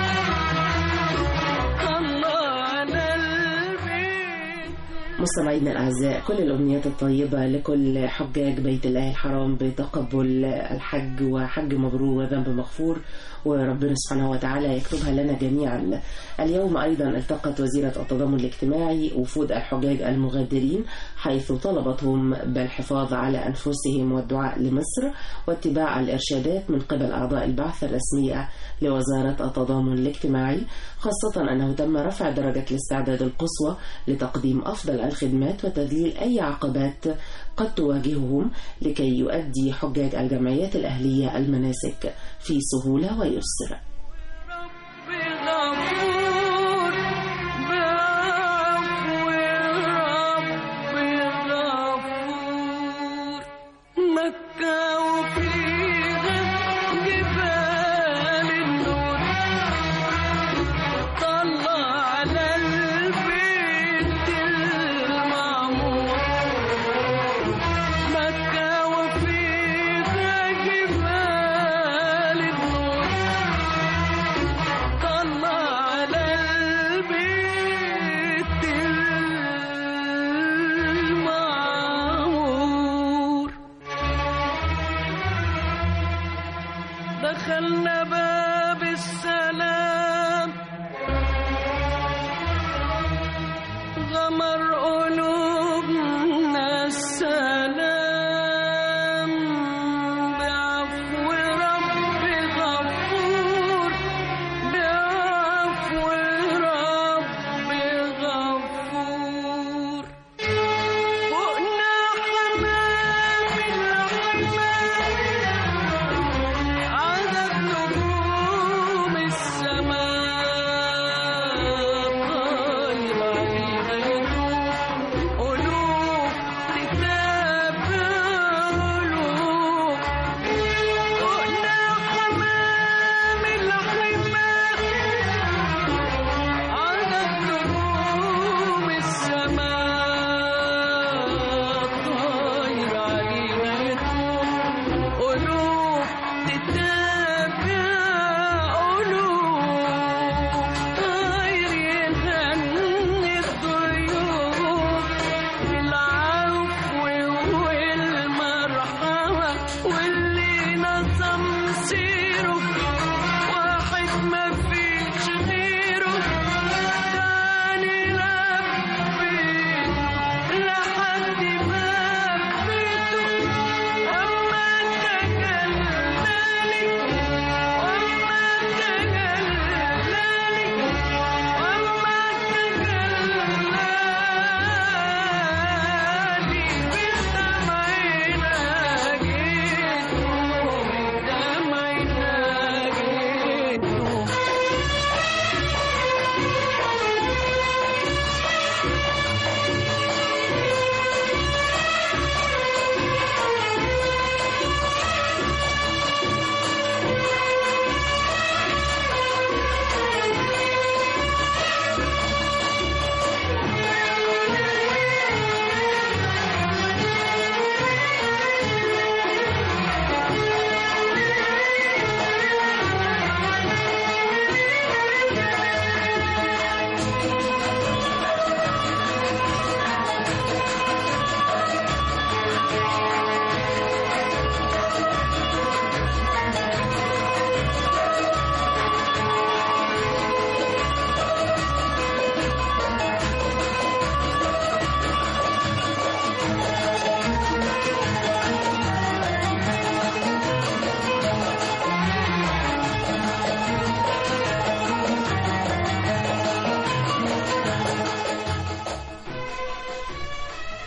طلع على البيت مستمعينا الأعزاء كل الأمنيات الطيبة لكل حجاج بيت الله الحرام بتقبل الحج وحج مبرور وذنب مغفور وربنا سبحانه وتعالى يكتبها لنا جميعا اليوم أيضا التقت وزيرة التضامن الاجتماعي وفود الحجاج المغادرين حيث طلبتهم بالحفاظ على أنفسهم والدعاء لمصر واتباع الإرشادات من قبل أعضاء البعثة الرسمية لوزارة التضامن الاجتماعي خاصة أنه تم رفع درجة الاستعداد القصوى لتقديم أفضل الخدمات وتذليل أي عقبات قد تواجههم لكي يؤدي حجاج الجمعيات الأهلية المناسك في سهولة ويسر غفور بعفو الرب غفور مكة وفيها جبال النور طلع على البيت المعمور مكة وفيها جبال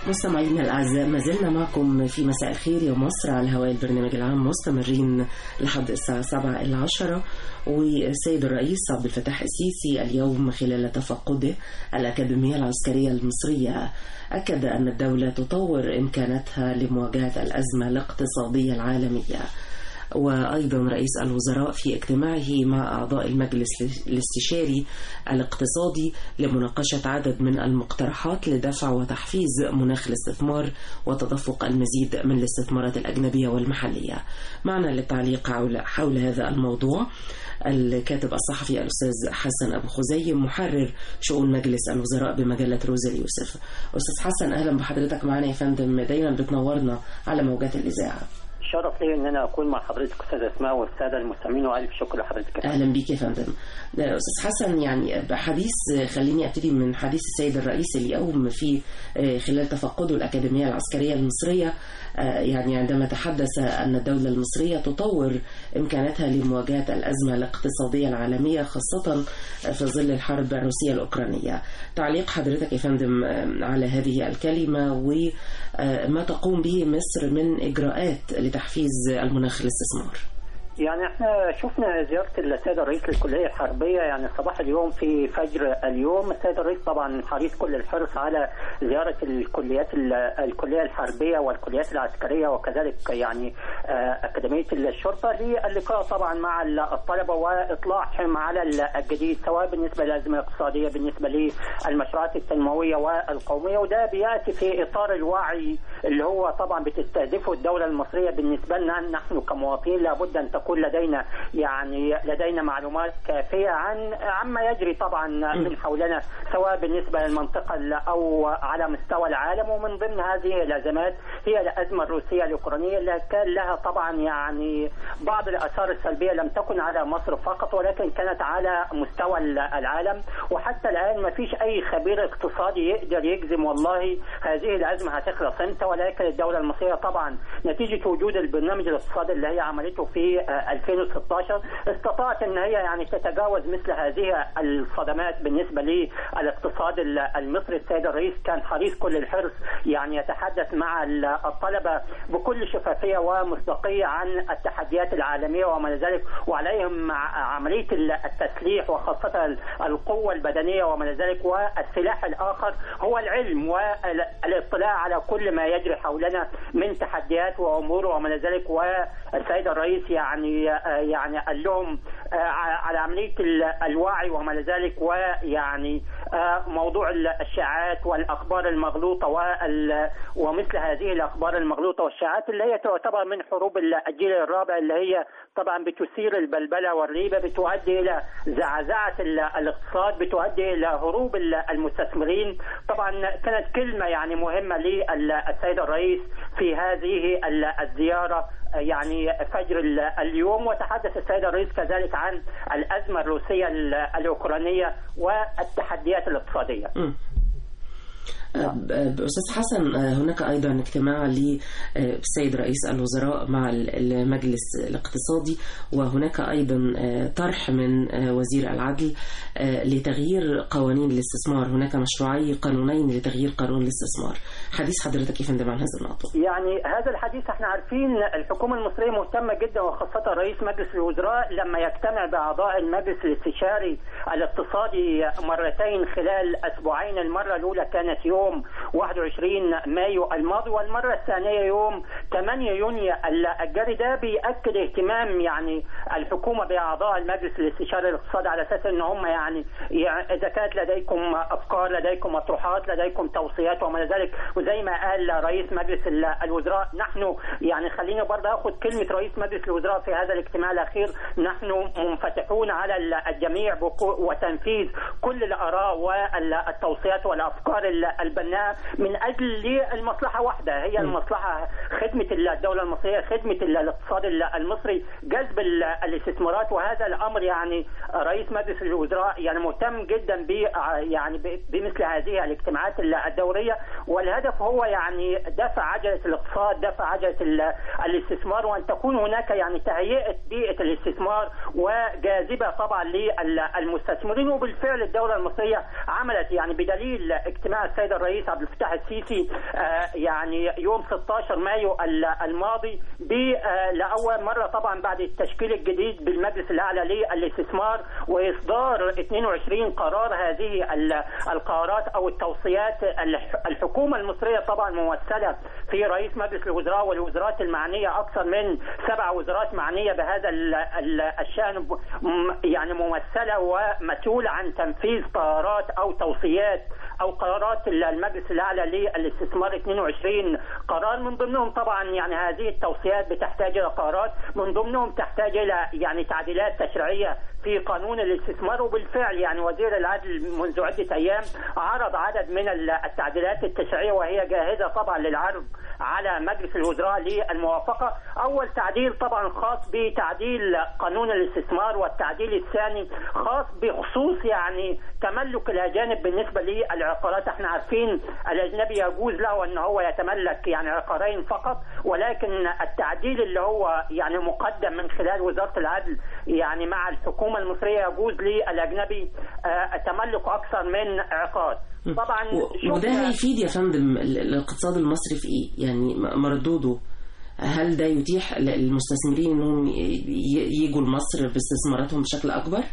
مستمعينا الأعزاء ما زلنا معكم في مساء الخير يا مصر على هواء البرنامج العام مستمرين لحد الساعة 7 إلى 10 والسيد الرئيس عبد الفتاح السيسي اليوم خلال تفقده الأكاديمية العسكرية المصرية أكد أن الدولة تطور إمكاناتها لمواجهة الأزمة الاقتصادية العالمية وأيضا رئيس الوزراء في اجتماعه مع أعضاء المجلس الاستشاري الاقتصادي لمناقشة عدد من المقترحات لدفع وتحفيز مناخ الاستثمار وتدفق المزيد من الاستثمارات الأجنبية والمحلية معنا للتعليق حول, حول هذا الموضوع الكاتب الصحفي الأستاذ حسن أبو خزيم محرر شؤون مجلس الوزراء بمجلة روزا اليوسف أستاذ حسن أهلا بحضرتك معنا يا فندم دايما بتنورنا على موجات الإذاعة شرف لي ان انا اكون مع حضرتك استاذ اسماء والساده المستمعين والف شكر لحضرتك اهلا بيك يا فندم استاذ حسن يعني حديث خليني ابتدي من حديث السيد الرئيس اليوم في خلال تفقده الاكاديميه العسكريه المصريه يعني عندما تحدث ان الدوله المصريه تطور امكاناتها لمواجهه الازمه الاقتصاديه العالميه خاصه في ظل الحرب الروسيه الاوكرانيه تعليق حضرتك يا فندم على هذه الكلمه وما تقوم به مصر من اجراءات لتحفيز المناخ الاستثمار يعني احنا شفنا زيارة السيد الرئيس للكلية الحربية يعني صباح اليوم في فجر اليوم السيد الرئيس طبعا حريص كل الحرص على زيارة الكليات الكلية الحربية والكليات العسكرية وكذلك يعني أكاديمية الشرطة للقاء طبعا مع الطلبة وإطلاعهم على الجديد سواء بالنسبة للأزمة الاقتصادية بالنسبة للمشروعات التنموية والقومية وده بيأتي في إطار الوعي اللي هو طبعا بتستهدفه الدولة المصرية بالنسبة لنا نحن كمواطنين لابد أن تكون تكون لدينا يعني لدينا معلومات كافيه عن عما يجري طبعا من حولنا سواء بالنسبه للمنطقه او على مستوى العالم ومن ضمن هذه الازمات هي الازمه الروسيه الاوكرانيه اللي كان لها طبعا يعني بعض الاثار السلبيه لم تكن على مصر فقط ولكن كانت على مستوى العالم وحتى الان ما فيش اي خبير اقتصادي يقدر يجزم والله هذه الازمه هتخلص امتى ولكن الدوله المصريه طبعا نتيجه وجود البرنامج الاقتصادي اللي هي عملته في 2016 استطاعت ان هي يعني تتجاوز مثل هذه الصدمات بالنسبه للاقتصاد المصري السيد الرئيس كان حريص كل الحرص يعني يتحدث مع الطلبه بكل شفافيه ومصداقيه عن التحديات العالميه وما ذلك وعليهم عمليه التسليح وخاصه القوه البدنيه وما ذلك والسلاح الاخر هو العلم والاطلاع على كل ما يجري حولنا من تحديات وامور وما ذلك والسيد الرئيس يعني يعني قال لهم على عمليه الوعي وما ذلك ويعني موضوع الشائعات والاخبار المغلوطه ومثل هذه الاخبار المغلوطه والشائعات اللي هي تعتبر من حروب الجيل الرابع اللي هي طبعا بتثير البلبله والريبه بتؤدي الى زعزعه الاقتصاد بتؤدي الى هروب المستثمرين طبعا كانت كلمه يعني مهمه للسيد الرئيس في هذه الزياره يعني فجر اليوم وتحدث السيد الرئيس كذلك عن الازمه الروسيه الاوكرانيه والتحديات الاقتصاديه. أستاذ حسن هناك أيضا اجتماع للسيد رئيس الوزراء مع المجلس الاقتصادي وهناك أيضا طرح من وزير العدل لتغيير قوانين الاستثمار هناك مشروعي قانونين لتغيير قانون الاستثمار حديث حضرتك يا فندم عن هذا النقطة يعني هذا الحديث احنا عارفين الحكومة المصرية مهتمة جدا وخاصة رئيس مجلس الوزراء لما يجتمع بأعضاء المجلس الاستشاري الاقتصادي مرتين خلال أسبوعين المرة الأولى كانت يوم يوم 21 مايو الماضي والمرة الثانية يوم 8 يونيو الجاري ده بيأكد اهتمام يعني الحكومة بأعضاء المجلس الاستشاري الاقتصادي على أساس إن هم يعني, يعني إذا كانت لديكم أفكار لديكم مطروحات لديكم توصيات وما ذلك وزي ما قال رئيس مجلس الوزراء نحن يعني خليني برضه آخذ كلمة رئيس مجلس الوزراء في هذا الاجتماع الأخير نحن منفتحون على الجميع وتنفيذ كل الآراء والتوصيات والأفكار البناء من اجل المصلحه واحده هي المصلحه خدمه الدوله المصريه خدمه الاقتصاد المصري جذب الاستثمارات وهذا الامر يعني رئيس مجلس الوزراء يعني مهتم جدا ب يعني بمثل هذه الاجتماعات الدوريه والهدف هو يعني دفع عجله الاقتصاد دفع عجله الاستثمار وان تكون هناك يعني تهيئه بيئه الاستثمار وجاذبه طبعا للمستثمرين وبالفعل الدوله المصريه عملت يعني بدليل اجتماع السيد الرئيس عبد الفتاح السيسي آه، يعني يوم 16 مايو ال- الماضي ب آه، لاول مره طبعا بعد التشكيل الجديد بالمجلس الاعلى للاستثمار واصدار 22 قرار هذه ال- القرارات او التوصيات الح- الحكومه المصريه طبعا ممثله في رئيس مجلس الوزراء والوزارات المعنيه اكثر من سبع وزارات معنيه بهذا ال- ال- الشان م- يعني ممثله ومسؤوله عن تنفيذ قرارات او توصيات او قرارات المجلس الاعلى للاستثمار 22 قرار من ضمنهم طبعا يعني هذه التوصيات بتحتاج الى قرارات من ضمنهم تحتاج الى يعني تعديلات تشريعيه في قانون الاستثمار وبالفعل يعني وزير العدل منذ عده ايام عرض عدد من ال- التعديلات التشريعيه وهي جاهزه طبعا للعرض على مجلس الوزراء للموافقه اول تعديل طبعا خاص بتعديل قانون الاستثمار والتعديل الثاني خاص بخصوص يعني تملك الاجانب بالنسبه للعقارات احنا عارفين الاجنبي يجوز له ان هو يتملك يعني عقارين فقط ولكن التعديل اللي هو يعني مقدم من خلال وزاره العدل يعني مع الحكومه المصريه يجوز للاجنبي آه، تملك اكثر من عقار طبعا و- وده شفنا- هيفيد يا فندم ال- الاقتصاد المصري في ايه؟ يعني م- مردوده هل ده يتيح للمستثمرين انهم ي- ي- يجوا لمصر باستثماراتهم بشكل اكبر؟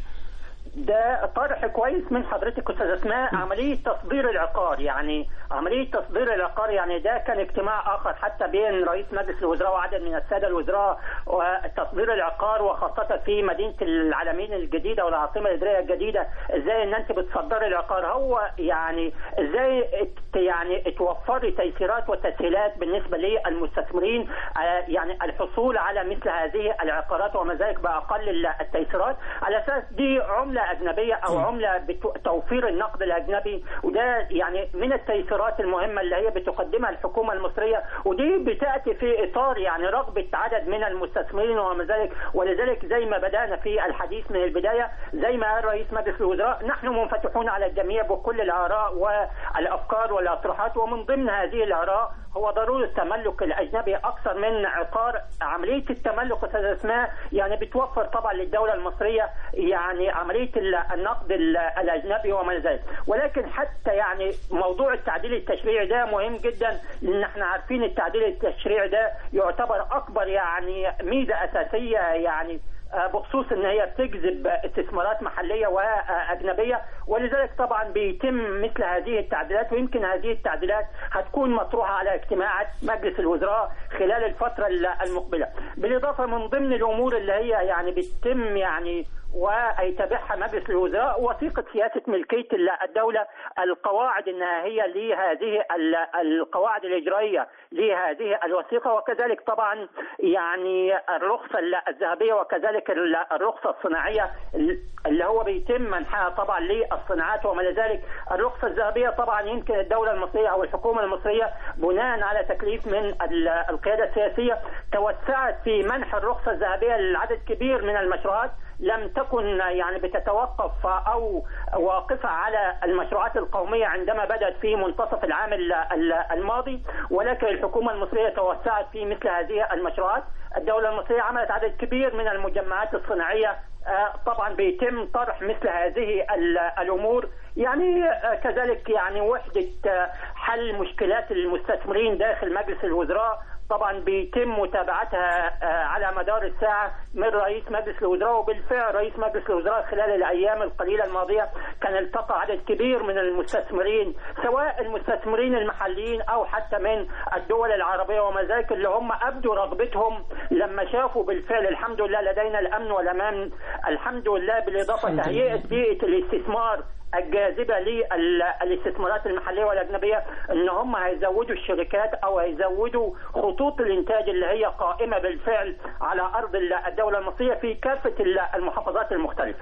ده طرح كويس من حضرتك استاذ اسماء عمليه تصدير العقار يعني عمليه تصدير العقار يعني ده كان اجتماع اخر حتى بين رئيس مجلس الوزراء وعدد من الساده الوزراء وتصدير العقار وخاصه في مدينه العالمين الجديده والعاصمه الاداريه الجديده ازاي ان انت بتصدري العقار هو يعني ازاي ات- يعني توفري تيسيرات وتسهيلات بالنسبه للمستثمرين آه، يعني الحصول على مثل هذه العقارات وما ذلك باقل ال- التيسيرات على اساس دي عمله اجنبيه او عمله بتوفير النقد الاجنبي وده يعني من التيسيرات المهمه اللي هي بتقدمها الحكومه المصريه ودي بتاتي في اطار يعني رغبه عدد من المستثمرين وما ذلك ولذلك زي ما بدانا في الحديث من البدايه زي ما قال رئيس مجلس الوزراء نحن منفتحون على الجميع بكل الاراء والافكار والاطروحات ومن ضمن هذه الاراء هو ضروره تملك الاجنبي اكثر من عقار عمليه التملك استاذ اسماء يعني بتوفر طبعا للدوله المصريه يعني عمليه ال- النقد ال- الاجنبي وما إلى ذلك ولكن حتى يعني موضوع التعديل التشريعي ده مهم جدا لان احنا عارفين التعديل التشريعي ده يعتبر اكبر يعني ميزه اساسيه يعني آه، بخصوص ان هي بتجذب استثمارات محليه واجنبيه ولذلك طبعا بيتم مثل هذه التعديلات ويمكن هذه التعديلات هتكون مطروحه على اجتماعات مجلس الوزراء خلال الفتره المقبله بالاضافه من ضمن الامور اللي هي يعني بتتم يعني ويتابعها مجلس الوزراء وثيقة سياسة ملكية الدولة القواعد النهائية لهذه ال- القواعد الإجرائية لهذه الوثيقة وكذلك طبعا يعني الرخصة الذهبية وكذلك ال- الرخصة الصناعية اللي هو بيتم منحها طبعا للصناعات وما إلى ذلك الرخصة الذهبية طبعا يمكن الدولة المصرية أو الحكومة المصرية بناء على تكليف من ال- القيادة السياسية توسعت في منح الرخصة الذهبية لعدد كبير من المشروعات لم تكن يعني بتتوقف او واقفه على المشروعات القوميه عندما بدات في منتصف العام ال- ال- الماضي ولكن الحكومه المصريه توسعت في مثل هذه المشروعات الدوله المصريه عملت عدد كبير من المجمعات الصناعيه آه، طبعا بيتم طرح مثل هذه ال- الامور يعني آه، كذلك يعني وحده آه، حل مشكلات المستثمرين داخل مجلس الوزراء طبعا بيتم متابعتها آه، على مدار الساعة من رئيس مجلس الوزراء وبالفعل رئيس مجلس الوزراء خلال الأيام القليلة الماضية كان التقى عدد كبير من المستثمرين سواء المستثمرين المحليين أو حتى من الدول العربية وما ذلك اللي هم أبدوا رغبتهم لما شافوا بالفعل الحمد لله لدينا الأمن والأمان الحمد لله بالإضافة الحمد لله. تهيئة بيئة الاستثمار الجاذبه للاستثمارات المحليه والاجنبيه ان هم هيزودوا الشركات او هيزودوا خطوط الانتاج اللي هي قائمه بالفعل على ارض الدوله المصريه في كافه المحافظات المختلفه.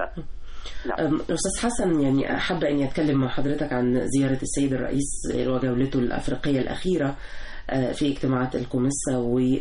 أم، أستاذ حسن يعني حابة أني أتكلم مع حضرتك عن زيارة السيد الرئيس وجولته الأفريقية الأخيرة آه، في اجتماعات الكوميسا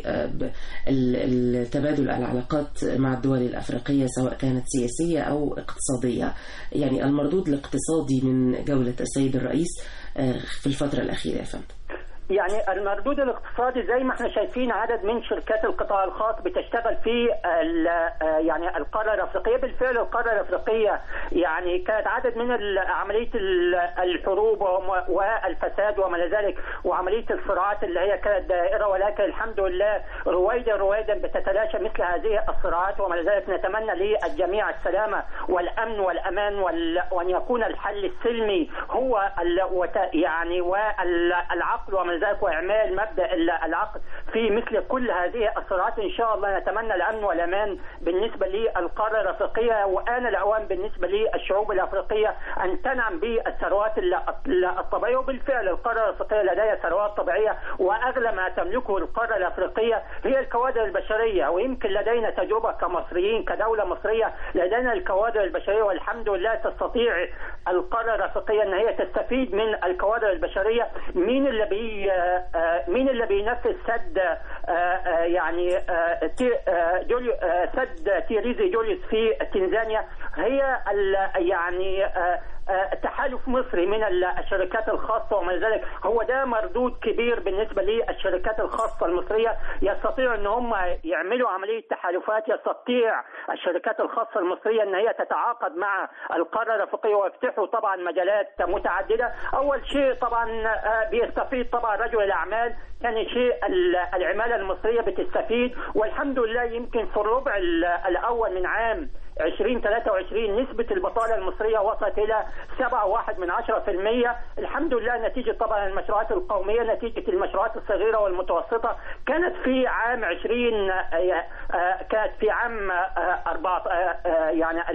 والتبادل العلاقات مع الدول الأفريقية سواء كانت سياسية أو اقتصادية يعني المردود الاقتصادي من جولة السيد الرئيس آه، في الفترة الأخيرة يا فندم يعني المردود الاقتصادي زي ما احنا شايفين عدد من شركات القطاع الخاص بتشتغل في ال- آه، يعني القاره الافريقيه بالفعل القاره الافريقيه يعني كانت عدد من ال- عمليه ال- الحروب وم- والفساد وما الى ذلك وعمليه الصراعات اللي هي كانت دائره ولكن الحمد لله رويدا رويدا بتتلاشى مثل هذه الصراعات وما الى ذلك نتمنى للجميع السلامه والامن والامان وال- وان يكون الحل السلمي هو ال- وت- يعني والعقل وما الى ذلك واعمال مبدا ال- العقل في مثل كل هذه الصراعات ان شاء الله نتمنى الامن والامان بالنسبه للقاره الافريقيه وان الاوان بالنسبه للشعوب الافريقيه ان تنعم بالثروات ال- ال- الطبيعيه وبالفعل القاره الافريقيه لديها ثروات طبيعيه واغلى ما تملكه القاره الافريقيه هي الكوادر البشريه ويمكن لدينا تجربه كمصريين كدوله مصريه لدينا الكوادر البشريه والحمد لله تستطيع القاره الافريقيه ان هي تستفيد من الكوادر البشريه مين اللي بي آه، آه، مين اللي بينفذ سد آه، آه، يعني آه، تي- آه، جوليو آه، سد تيريزي جوليوس في تنزانيا هي ال- يعني آه، آه، تحالف مصري من ال- الشركات الخاصة وما إلى ذلك هو ده مردود كبير بالنسبة للشركات الخاصة المصرية يستطيع ان هم يعملوا عملية تحالفات يستطيع الشركات الخاصة المصرية ان هي تتعاقد مع القارة الافريقية ويفتحوا طبعا مجالات متعددة اول شيء طبعا آه، بيستفيد طبعا رجل الاعمال ثاني شيء ال- العمالة المصرية بتستفيد والحمد لله يمكن في الربع ال- الاول من عام 2023 نسبة البطالة المصرية وصلت إلى 7.1 من 10% الحمد لله نتيجة طبعا المشروعات القومية نتيجة المشروعات الصغيرة والمتوسطة كانت في عام 20 آه، آه، كانت في عام آه، أربعة- آه، آه، يعني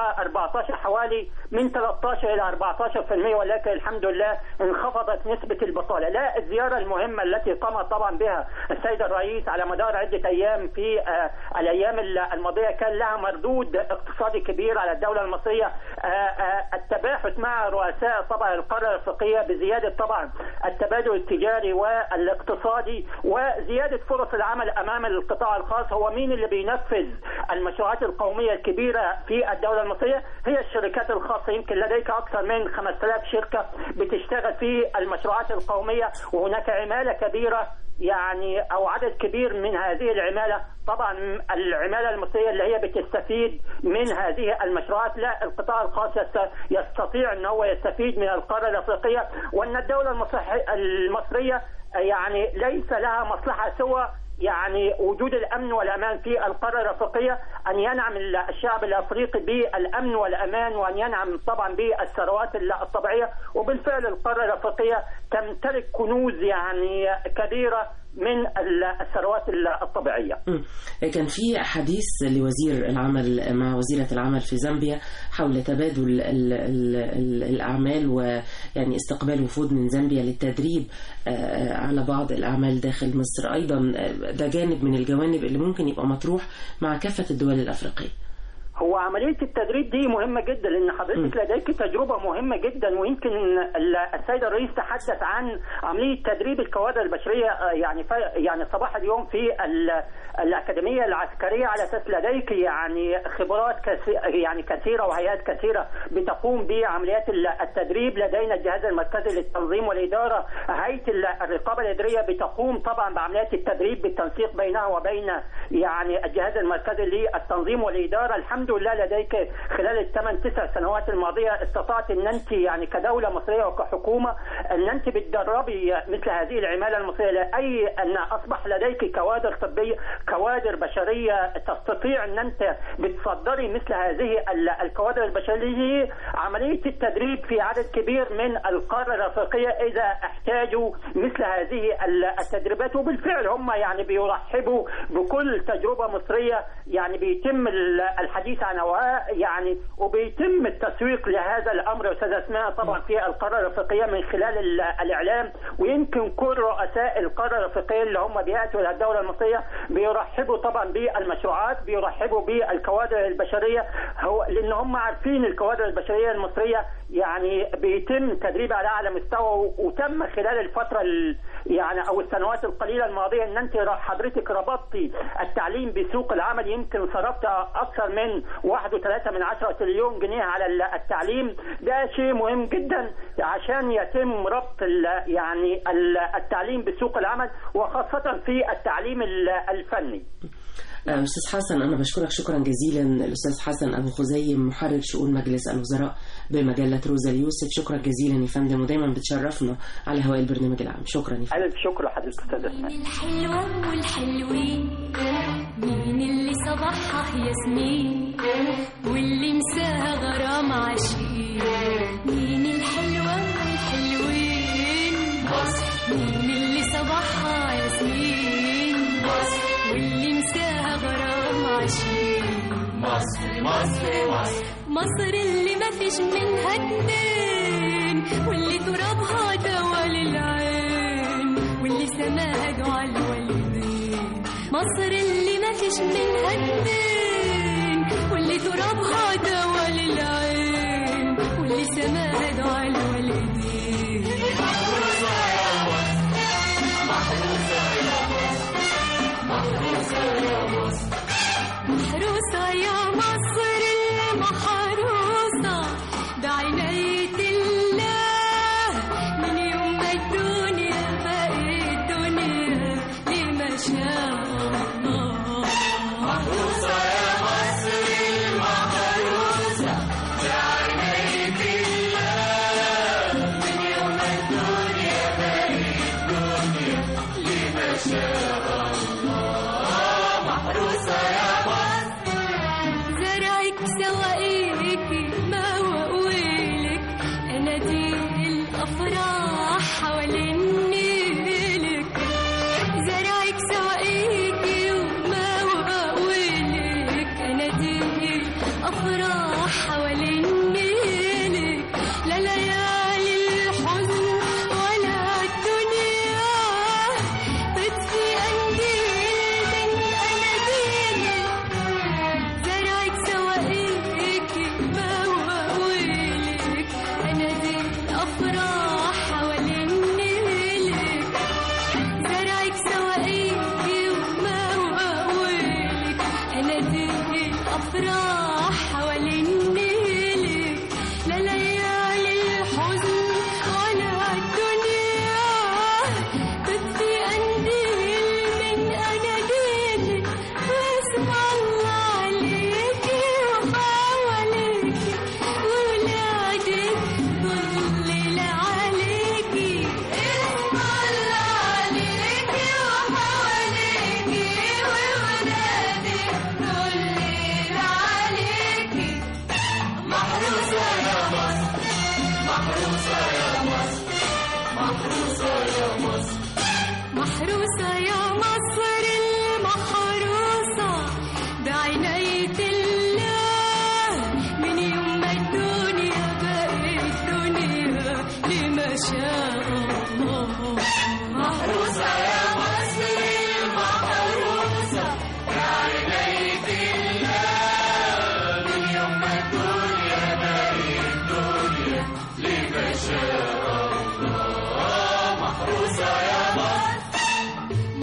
2014 حوالي من 13 إلى 14% ولكن الحمد لله انخفضت نسبة البطالة لا الزيارة المهمة التي قام طبعا بها السيد الرئيس على مدار عدة أيام في آه، الأيام الماضية كان لها مردود اقتصادي كبير على الدولة المصرية آه، آه، التباحث مع رؤساء طبعا القارة الأفريقية بزيادة طبعا التبادل التجاري والاقتصادي وزيادة فرص العمل أمام القطاع الخاص هو مين اللي بينفذ المشروعات القومية الكبيرة في الدولة المصرية هي الشركات الخاصة يمكن لديك أكثر من 5000 شركة بتشتغل في المشروعات القومية وهناك عمالة كبيرة يعني او عدد كبير من هذه العماله طبعا العماله المصريه اللي هي بتستفيد من هذه المشروعات لا القطاع الخاص يست- يستطيع ان هو يستفيد من القاره الافريقيه وان الدوله المصح- المصريه يعني ليس لها مصلحه سوى يعني وجود الامن والامان في القاره الافريقيه ان ينعم الشعب الافريقي بالامن والامان وان ينعم طبعا بالثروات الطبيعيه وبالفعل القاره الافريقيه تمتلك كنوز يعني كبيره من الثروات الطبيعيه. مم. كان في حديث لوزير العمل مع وزيرة العمل في زامبيا حول تبادل ال ال ال الأعمال ويعني استقبال وفود من زامبيا للتدريب آه، على بعض الأعمال داخل مصر أيضا آه، ده جانب من الجوانب اللي ممكن يبقى مطروح مع كافة الدول الأفريقية هو عملية التدريب دي مهمة جدا لأن حضرتك لديك تجربة مهمة جدا ويمكن ال- السيد الرئيس تحدث عن عملية تدريب الكوادر البشرية آه، يعني ف- يعني صباح اليوم في ال- الأكاديمية العسكرية على أساس لديك يعني خبرات كثي- يعني كثيرة وهيئات كثيرة بتقوم بعمليات ال- التدريب لدينا الجهاز المركزي للتنظيم والإدارة هيئة ال- الرقابة الإدارية بتقوم طبعا بعمليات التدريب بالتنسيق بينها وبين يعني الجهاز المركزي للتنظيم والإدارة الحمد لله لديك خلال الثمان تسع سنوات الماضية استطعت أن أنت يعني كدولة مصرية وكحكومة أن أنت بتدربي مثل هذه العمالة المصرية لأي أن أصبح لديك كوادر طبية كوادر بشرية تستطيع أن أنت بتصدري مثل هذه ال- الكوادر البشرية عملية التدريب في عدد كبير من القارة الأفريقية إذا احتاجوا مثل هذه ال- التدريبات وبالفعل هم يعني بيرحبوا بكل تجربة مصرية يعني بيتم ال- الحديث عنها يعني وبيتم التسويق لهذا الأمر يا أستاذ أسماء طبعا في القارة الأفريقية من خلال ال- الإعلام ويمكن كل رؤساء القارة الأفريقية اللي هم بيأتوا إلى الدولة المصرية بيرحبوا طبعا بالمشروعات بيرحبوا بالكوادر البشرية هو لأن هم عارفين الكوادر البشرية المصرية يعني بيتم تدريب على اعلى مستوى وتم خلال الفتره ال- يعني او السنوات القليله الماضيه ان انت ر- حضرتك ربطتي التعليم بسوق العمل يمكن صرفت اكثر من 1.3 من 10 تريليون جنيه على ال- التعليم ده شيء مهم جدا عشان يتم ربط ال- يعني ال- التعليم بسوق العمل وخاصه في التعليم ال- الفني آه، أستاذ حسن أنا بشكرك شكرا جزيلا الأستاذ حسن أبو خزيم محرر شؤون مجلس الوزراء بمجلة روزا اليوسف شكرا جزيلا يا فندم ودايما بتشرفنا على هواء البرنامج العام شكرا يا فندم الف شكر لحضرتك استاذ اسماء الحلوة والحلوين مين اللي صبحها ياسمين واللي مساها غرام عشقين مين الحلوة والحلوين مين اللي صبحها ياسمين واللي مساها غرام عشقين مصر مصر مصر مصر اللي ما فيش منها اتنين واللي ترابها دوا للعين واللي سماها دعاء الوالدين مصر اللي ما فيش منها اتنين واللي ترابها دوا للعين واللي سماها دعاء الوالدين محروسة يا مصر محروسة يا مصر محروسة يا مصر محروسة يا مصر المحروسة بعناية الله من يوم ما الدنيا بقت دنيا لما شاء الله محروسة يا مصر المحروسة بعناية الله من يوم ما الدنيا بقت دنيا لما شاء الله محروسة يا مصر زرعك سواقيك ما وقولك اناديل الافراح حوالين نيلك زرعك سواقيك وما وقولك اناديل الافراح حوالين نيلك لا ليالي الحزن ولا الدنيا تطفي قنديل من اناديلك زرعك سواقيك ما وقولك اناديل افراح حوالين نيلك زرعك سواقيك وما وقولك اناديل افراح حوالين نيلك لا ليالي الحزن ولا الدنيا تطفي قنديل من اناديلك واسم الله عليكي وحواليكي ولادك ظلل عليكي اسم الله عليكي وحواليكي وولادك ظلل عليكي محروسة يا مصر محروسة يا مصر محروسة يا مصر محروسة يا مصر المحروسة بعناية الله من يوم ما الدنيا بقت دنيا لما شاء الله محروسة يا مصر المحروسة بعناية الله من يوم ما الدنيا بقت دنيا لما شاء الله محروسة يا مصر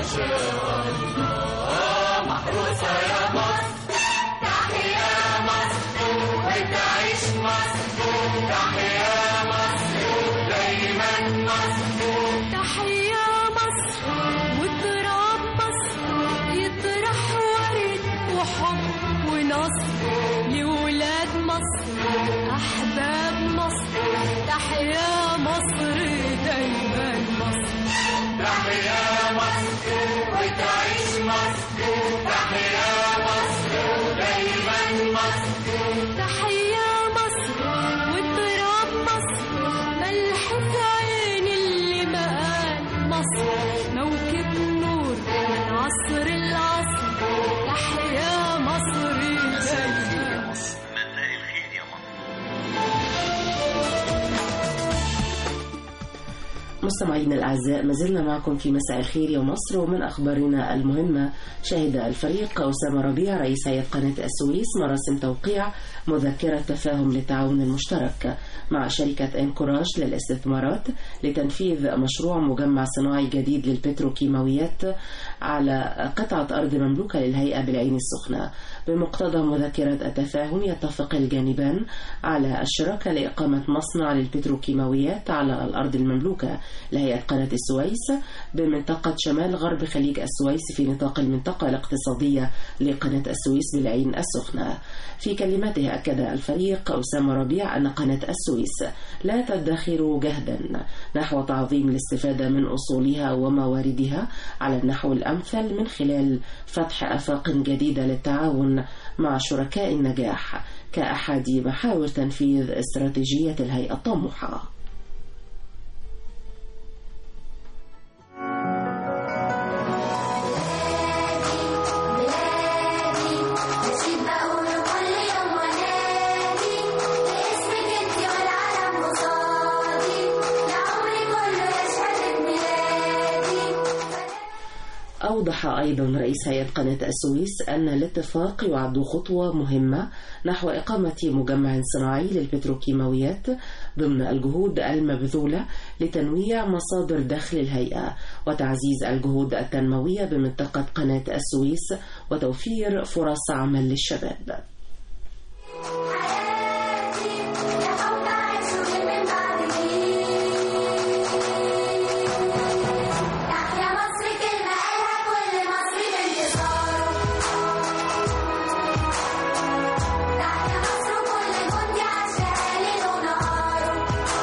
شاء الله محروسة يا مصر تحيا مصر وتعيش مصر تحيا مصر ودايما مصر تحيا مصر وتراب مصر يطرح ورد وحب ونصر لولاد مصر أحباب مصر تحيا مصر دايما مصر تحيا مصر وتعيش مصر تحيا مصر ودايما مصر تحيا مصر وتراب مصر ملح في عين اللي مقال مصر موكب نور من عصر العصر تحيا مصر دايما مصر مستمعينا الأعزاء ما زلنا معكم في مساء الخير يا مصر ومن أخبارنا المهمة شهد الفريق أسامة ربيع رئيس هيئة قناة السويس مراسم توقيع مذكرة تفاهم للتعاون المشترك مع شركة انكوراج للاستثمارات لتنفيذ مشروع مجمع صناعي جديد للبتروكيماويات على قطعة أرض مملوكة للهيئة بالعين السخنة بمقتضى مذكرة التفاهم يتفق الجانبان على الشراكة لإقامة مصنع للبتروكيماويات على الأرض المملوكة لهيئة قناة السويس بمنطقة شمال غرب خليج السويس في نطاق المنطقة الاقتصادية لقناة السويس بالعين السخنة في كلمته أكد الفريق أسامة ربيع أن قناة السويس لا تدخر جهدا نحو تعظيم الاستفادة من أصولها ومواردها على النحو الأمثل من خلال فتح آفاق جديدة للتعاون مع شركاء النجاح كأحد محاور تنفيذ استراتيجية الهيئة الطموحة نشيد بقوله كل يوم ونادي باسمك انت والعالم قصادي لعمري كله يشهد بميلادي أوضح أيضا رئيس هيئة قناة السويس أن الاتفاق يعد خطوة مهمة نحو إقامة مجمع صناعي للبتروكيماويات ضمن الجهود المبذولة لتنويع مصادر دخل الهيئة وتعزيز الجهود التنموية بمنطقة قناة السويس وتوفير فرص عمل للشباب تحيا مصر كلمة قالها كل مصري بانتصاره تحيا مصر كل جندي عاشها ليل ونهاره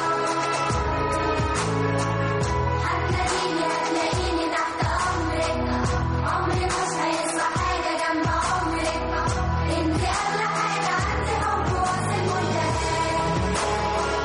هتلاقيني هتلاقيني تحت أمرك عمري مش هيسوى حاجة جنب عمرك انت أغلى حاجة عندي حب واصل منتهاه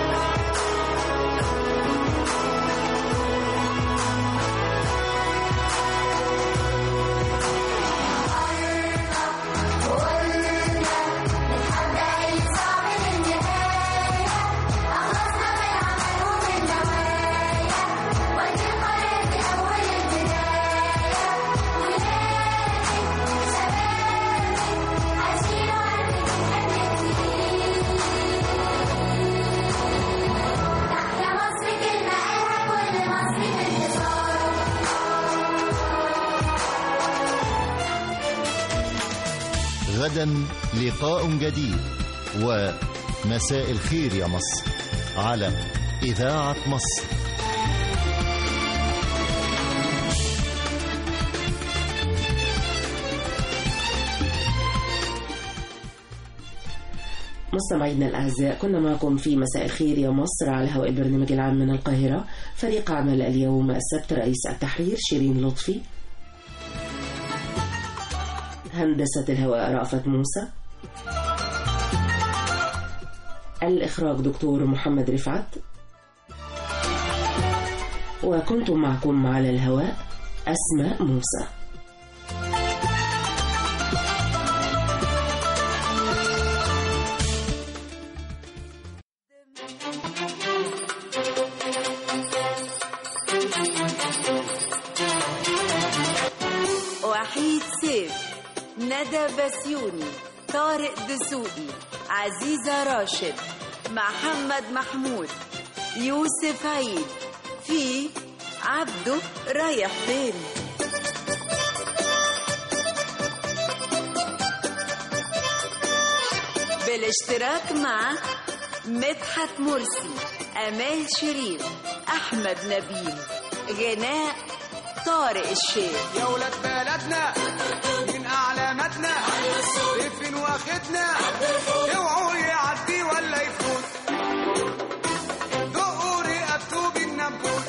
يا مصر كلمة قالها كل مصري بانتصاره غدا لقاء جديد ومساء الخير يا مصر على إذاعة مصر مستمعينا الأعزاء كنا معكم في مساء الخير يا مصر على هواء البرنامج العام من القاهرة فريق عمل اليوم السبت رئيس التحرير شيرين لطفي هندسة الهواء رأفت موسى الإخراج دكتور محمد رفعت وكنتم معكم على الهواء أسماء موسى وحيد سيف ندى بسيوني طارق دسوقي عزيزة راشد محمد محمود يوسف عيد في عبده رايح فين بالاشتراك مع مدحت مرسي أمال شريف أحمد نبيل غناء طارق الشيخ يا ولاد بلدنا من اعلاماتنا فين واخدنا اوعوا يعدي ولا يفوت دقوا رقبته بالنبوت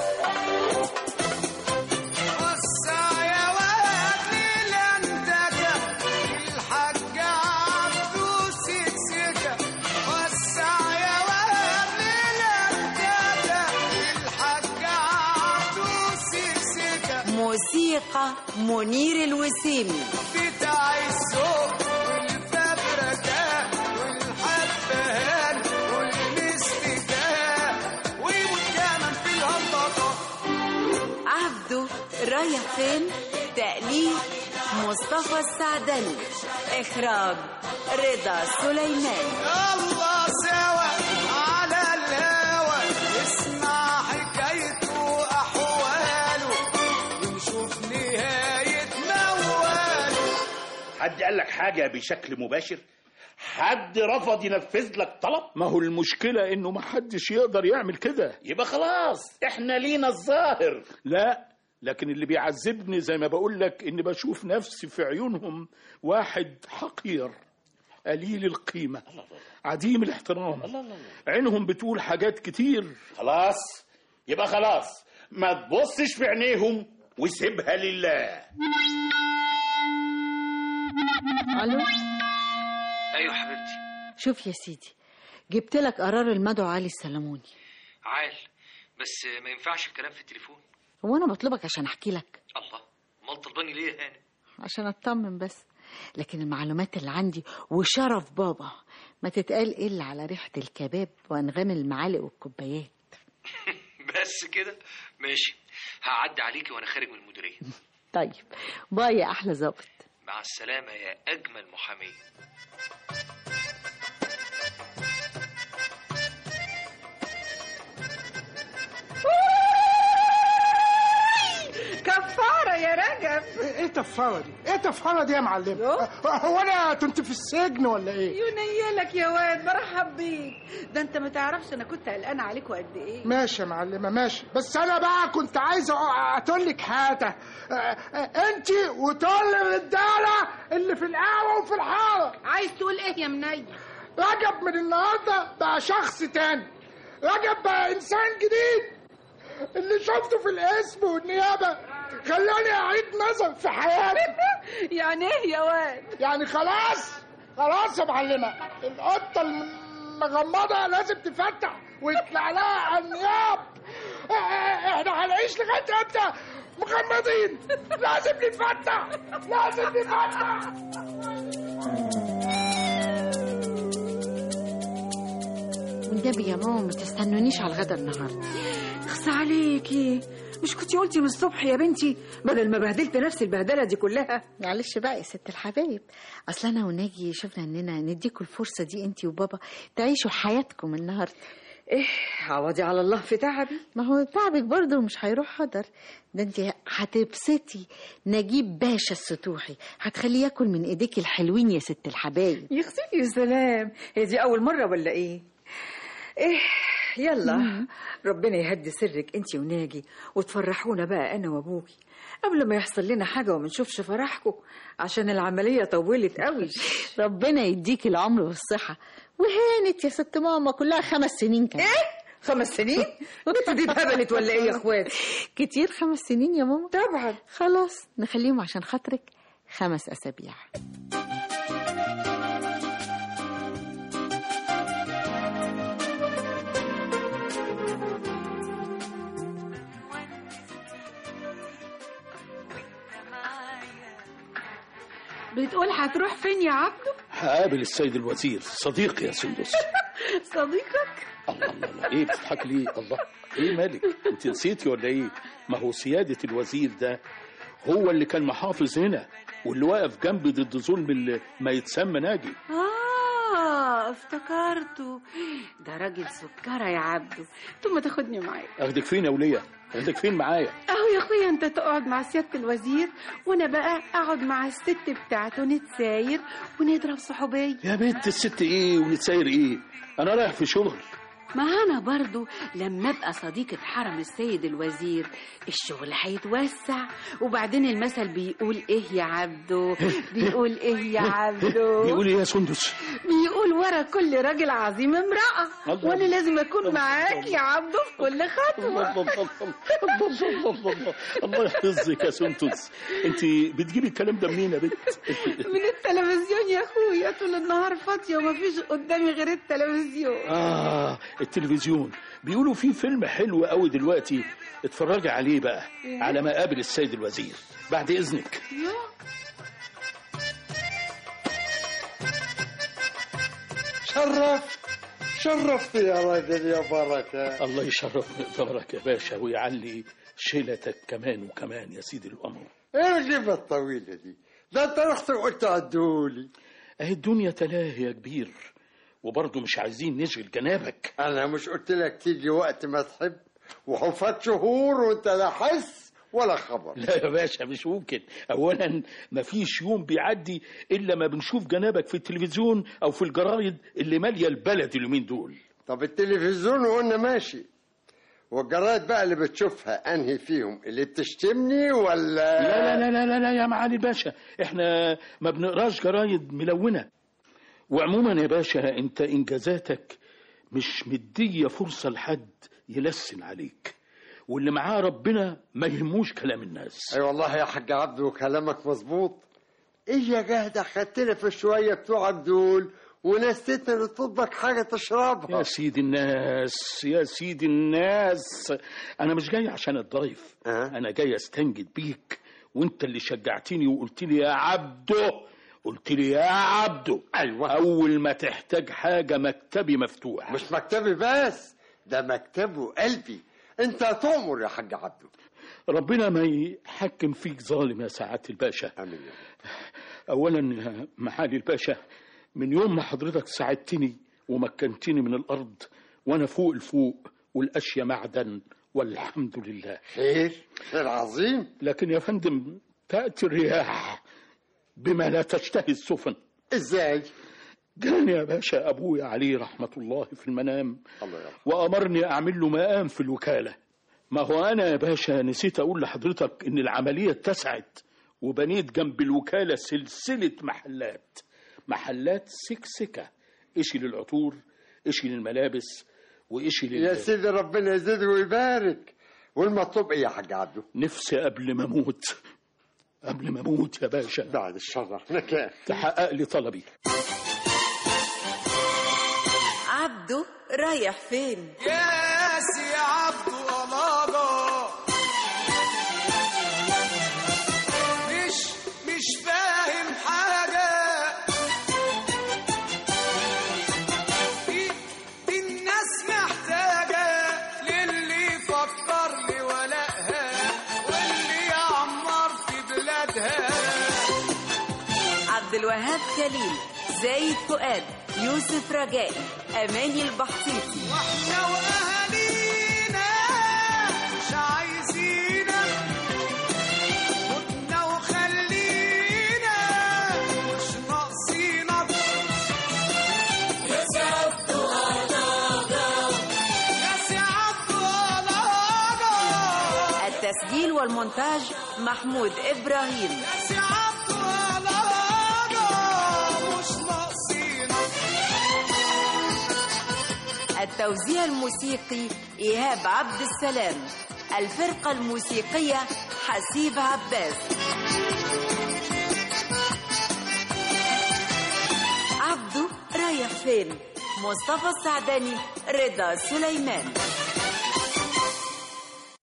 وسع يا واد للانتكة الحاج عبدو سكسكة وسع يا واد للانتكة الحاج عبدو سكسكة موسيقى منير الوسيمي بتاع السوق والفبركة والحبهان والمستكان ويموت كمان في الهندقة عبده رايح فين تأليف مصطفى السعدني إخراج رضا سليمان الله سوا على الهوى اسمع حكايته وأحواله ونشوف نهاية مواله حد قال لك حاجة بشكل مباشر حد رفض ينفذ لك طلب ما هو المشكلة انه محدش يقدر يعمل كده يبقى خلاص احنا لينا الظاهر لا لكن اللي بيعذبني زي ما بقول لك اني بشوف نفسي في عيونهم واحد حقير قليل القيمة عديم الاحترام عينهم بتقول حاجات كتير خلاص يبقى خلاص ما تبصش في عينيهم وسيبها لله الو ايوه حبيبتي شوف يا سيدي جبت لك قرار المدعو علي السلموني عال بس ما ينفعش الكلام في التليفون هو انا بطلبك عشان احكي لك الله امال طلباني ليه يا هاني عشان اطمن بس لكن المعلومات اللي عندي وشرف بابا ما تتقال الا على ريحه الكباب وانغام المعالق والكوبايات بس كده ماشي هعدي عليكي وانا خارج من المديريه طيب باي يا احلى ظابط مع السلامه يا اجمل محاميه كفارة يا رجب ايه تفاره دي؟ ايه تفاره دي يا معلم؟ هو انا كنت في السجن ولا ايه؟ ينيلك يا واد برحب بيك ده انت ما تعرفش انا كنت قلقانة عليك وقد ايه ماشي يا معلمه ماشي بس انا بقى كنت عايز اقول لك حاجه انت وطول الرجاله اللي في القهوه وفي الحاره عايز تقول ايه يا منيل رجب من النهارده بقى شخص تاني رجب بقى انسان جديد اللي شفته في الاسم والنيابه خلاني اعيد نظر في حياتي يعني ايه يا واد يعني خلاص خلاص يا معلمه القطه المغمضه لازم تفتح ويطلع لها انياب احنا هنعيش لغايه امتى مغمضين لازم نتفتح لازم نتفتح والنبي يا ماما ما تستنونيش على الغدا النهارده اخص عليكي مش كنتي قلتي من الصبح يا بنتي بدل ما بهدلت نفسي البهدله دي كلها معلش بقى يا ست الحبايب اصل انا وناجي شفنا اننا نديكوا الفرصه دي انت وبابا تعيشوا حياتكم النهارده ايه عوضي على الله في تعبي ما هو تعبك برضه مش هيروح هدر ده انت هتبسطي نجيب باشا السطوحي هتخليه ياكل من ايديك الحلوين يا ست الحبايب يغسل يا سلام هي دي اول مره ولا ايه ايه يلا ربنا يهدي سرك انت وناجي وتفرحونا بقى انا وابوكي قبل ما يحصل لنا حاجه وما نشوفش فرحكم عشان العمليه طولت قوي ربنا يديك العمر والصحه وهانت يا ست ماما كلها خمس سنين كمان ايه خمس سنين انت دي اتهبلت ولا ايه يا اخوات كتير خمس سنين يا ماما طبعا خلاص نخليهم عشان خاطرك خمس اسابيع بتقول هتروح فين يا عبده هقابل السيد الوزير صديقي يا سندس صديقك الله الله الله ايه بتضحك ليه الله ايه مالك انت نسيتي ولا ايه ما هو سيادة الوزير ده هو اللي كان محافظ هنا واللي واقف جنبي ضد ظلم اللي ما يتسمى ناجي اه افتكرته ده راجل سكرة يا عبده ثم تاخدني معاك اخدك فين يا ولية اخدك فين معايا اهو او يا اخويا انت تقعد مع سياده الوزير وانا بقى اقعد مع الست بتاعته نتساير ونضرب صحوبيه يا بنت الست ايه ونتساير ايه انا رايح في شغل ما انا برضو لما ابقى صديقة حرم السيد الوزير الشغل هيتوسع وبعدين المثل بيقول ايه يا عبدو بيقول ايه يا عبدو بيقول ايه يا سندس بيقول ورا كل راجل عظيم امرأة الله. وانا لازم اكون معاك يا عبدو في كل خطوة الله يحفظك يا سندس انت بتجيبي الكلام ده منين يا بنت من التلفزيون يا اخويا طول النهار فاضية ومفيش قدامي غير التلفزيون اه التلفزيون بيقولوا في فيلم حلو قوي دلوقتي اتفرجي عليه بقى إيه؟ على ما قابل السيد الوزير بعد اذنك يا شرفت شرفت يا راجل يا بركة الله يشرف مقدارك يا باشا ويعلي شيلتك كمان وكمان يا سيدي القمر ايه الغيبة الطويلة دي ده انت رحت وقلت عدولي اهي الدنيا تلاهي يا كبير وبرضه مش عايزين نشغل جنابك انا مش قلت لك تيجي وقت ما تحب وحفات شهور وانت لا حس ولا خبر لا يا باشا مش ممكن اولا مفيش يوم بيعدي الا ما بنشوف جنابك في التلفزيون او في الجرايد اللي ماليه البلد اليومين دول طب التلفزيون وقلنا ماشي والجرايد بقى اللي بتشوفها انهي فيهم اللي بتشتمني ولا لا لا لا لا لا, لا يا معالي الباشا احنا ما بنقراش جرايد ملونة وعموما يا باشا انت انجازاتك مش مدية فرصة لحد يلسن عليك واللي معاه ربنا ما يهموش كلام الناس اي والله يا حاج عبدو كلامك مظبوط ايه يا جهد خدتنا في الشويه بتوعك دول ونسيتنا نطلبك حاجه تشربها يا سيدي الناس يا سيدي الناس انا مش جاي عشان الضيف انا جاي استنجد بيك وانت اللي شجعتني وقلت لي يا عبده قلت لي يا عبده ايوه اول ما تحتاج حاجه مكتبي مفتوح مش مكتبي بس ده مكتبه قلبي انت تؤمر يا حاج عبدو ربنا ما يحكم فيك ظالم يا سعاده الباشا امين اولا يا معالي الباشا من يوم ما حضرتك ساعدتني ومكنتني من الارض وانا فوق الفوق والاشياء معدن والحمد لله خير خير عظيم لكن يا فندم تاتي الرياح بما لا تشتهي السفن ازاي جاني يا باشا ابويا عليه رحمه الله في المنام الله يرحمه وامرني اعمل له مقام في الوكاله ما هو انا يا باشا نسيت اقول لحضرتك ان العمليه اتسعت وبنيت جنب الوكاله سلسله محلات محلات سكسكه اشي للعطور اشي للملابس واشي لل يا سيدي ربنا يزيد ويبارك والمطلوب ايه يا حاج عبدو نفسي قبل ما اموت قبل ما اموت يا باشا بعد الشر احنا كام تحقق لي طلبي عبده رايح فين يا سي عبدو أماضة مش مش فاهم حاجة في في الناس محتاجة للي يفكر لي ولقها واللي يعمر في بلادها عبد الوهاب خليل زايد فؤاد يوسف رجائي اماني البحطيطي واحنا واهالينا مش عايزينك خدنا وخلينا مش ناقصينك يا سي عبدو يا سي عبدو التسجيل والمونتاج محمود ابراهيم يا سي عبدو مش ناقصينك التوزيع الموسيقي ايهاب عبد السلام الفرقه الموسيقيه حسيب عباس عبده رايح فين مصطفى السعداني رضا سليمان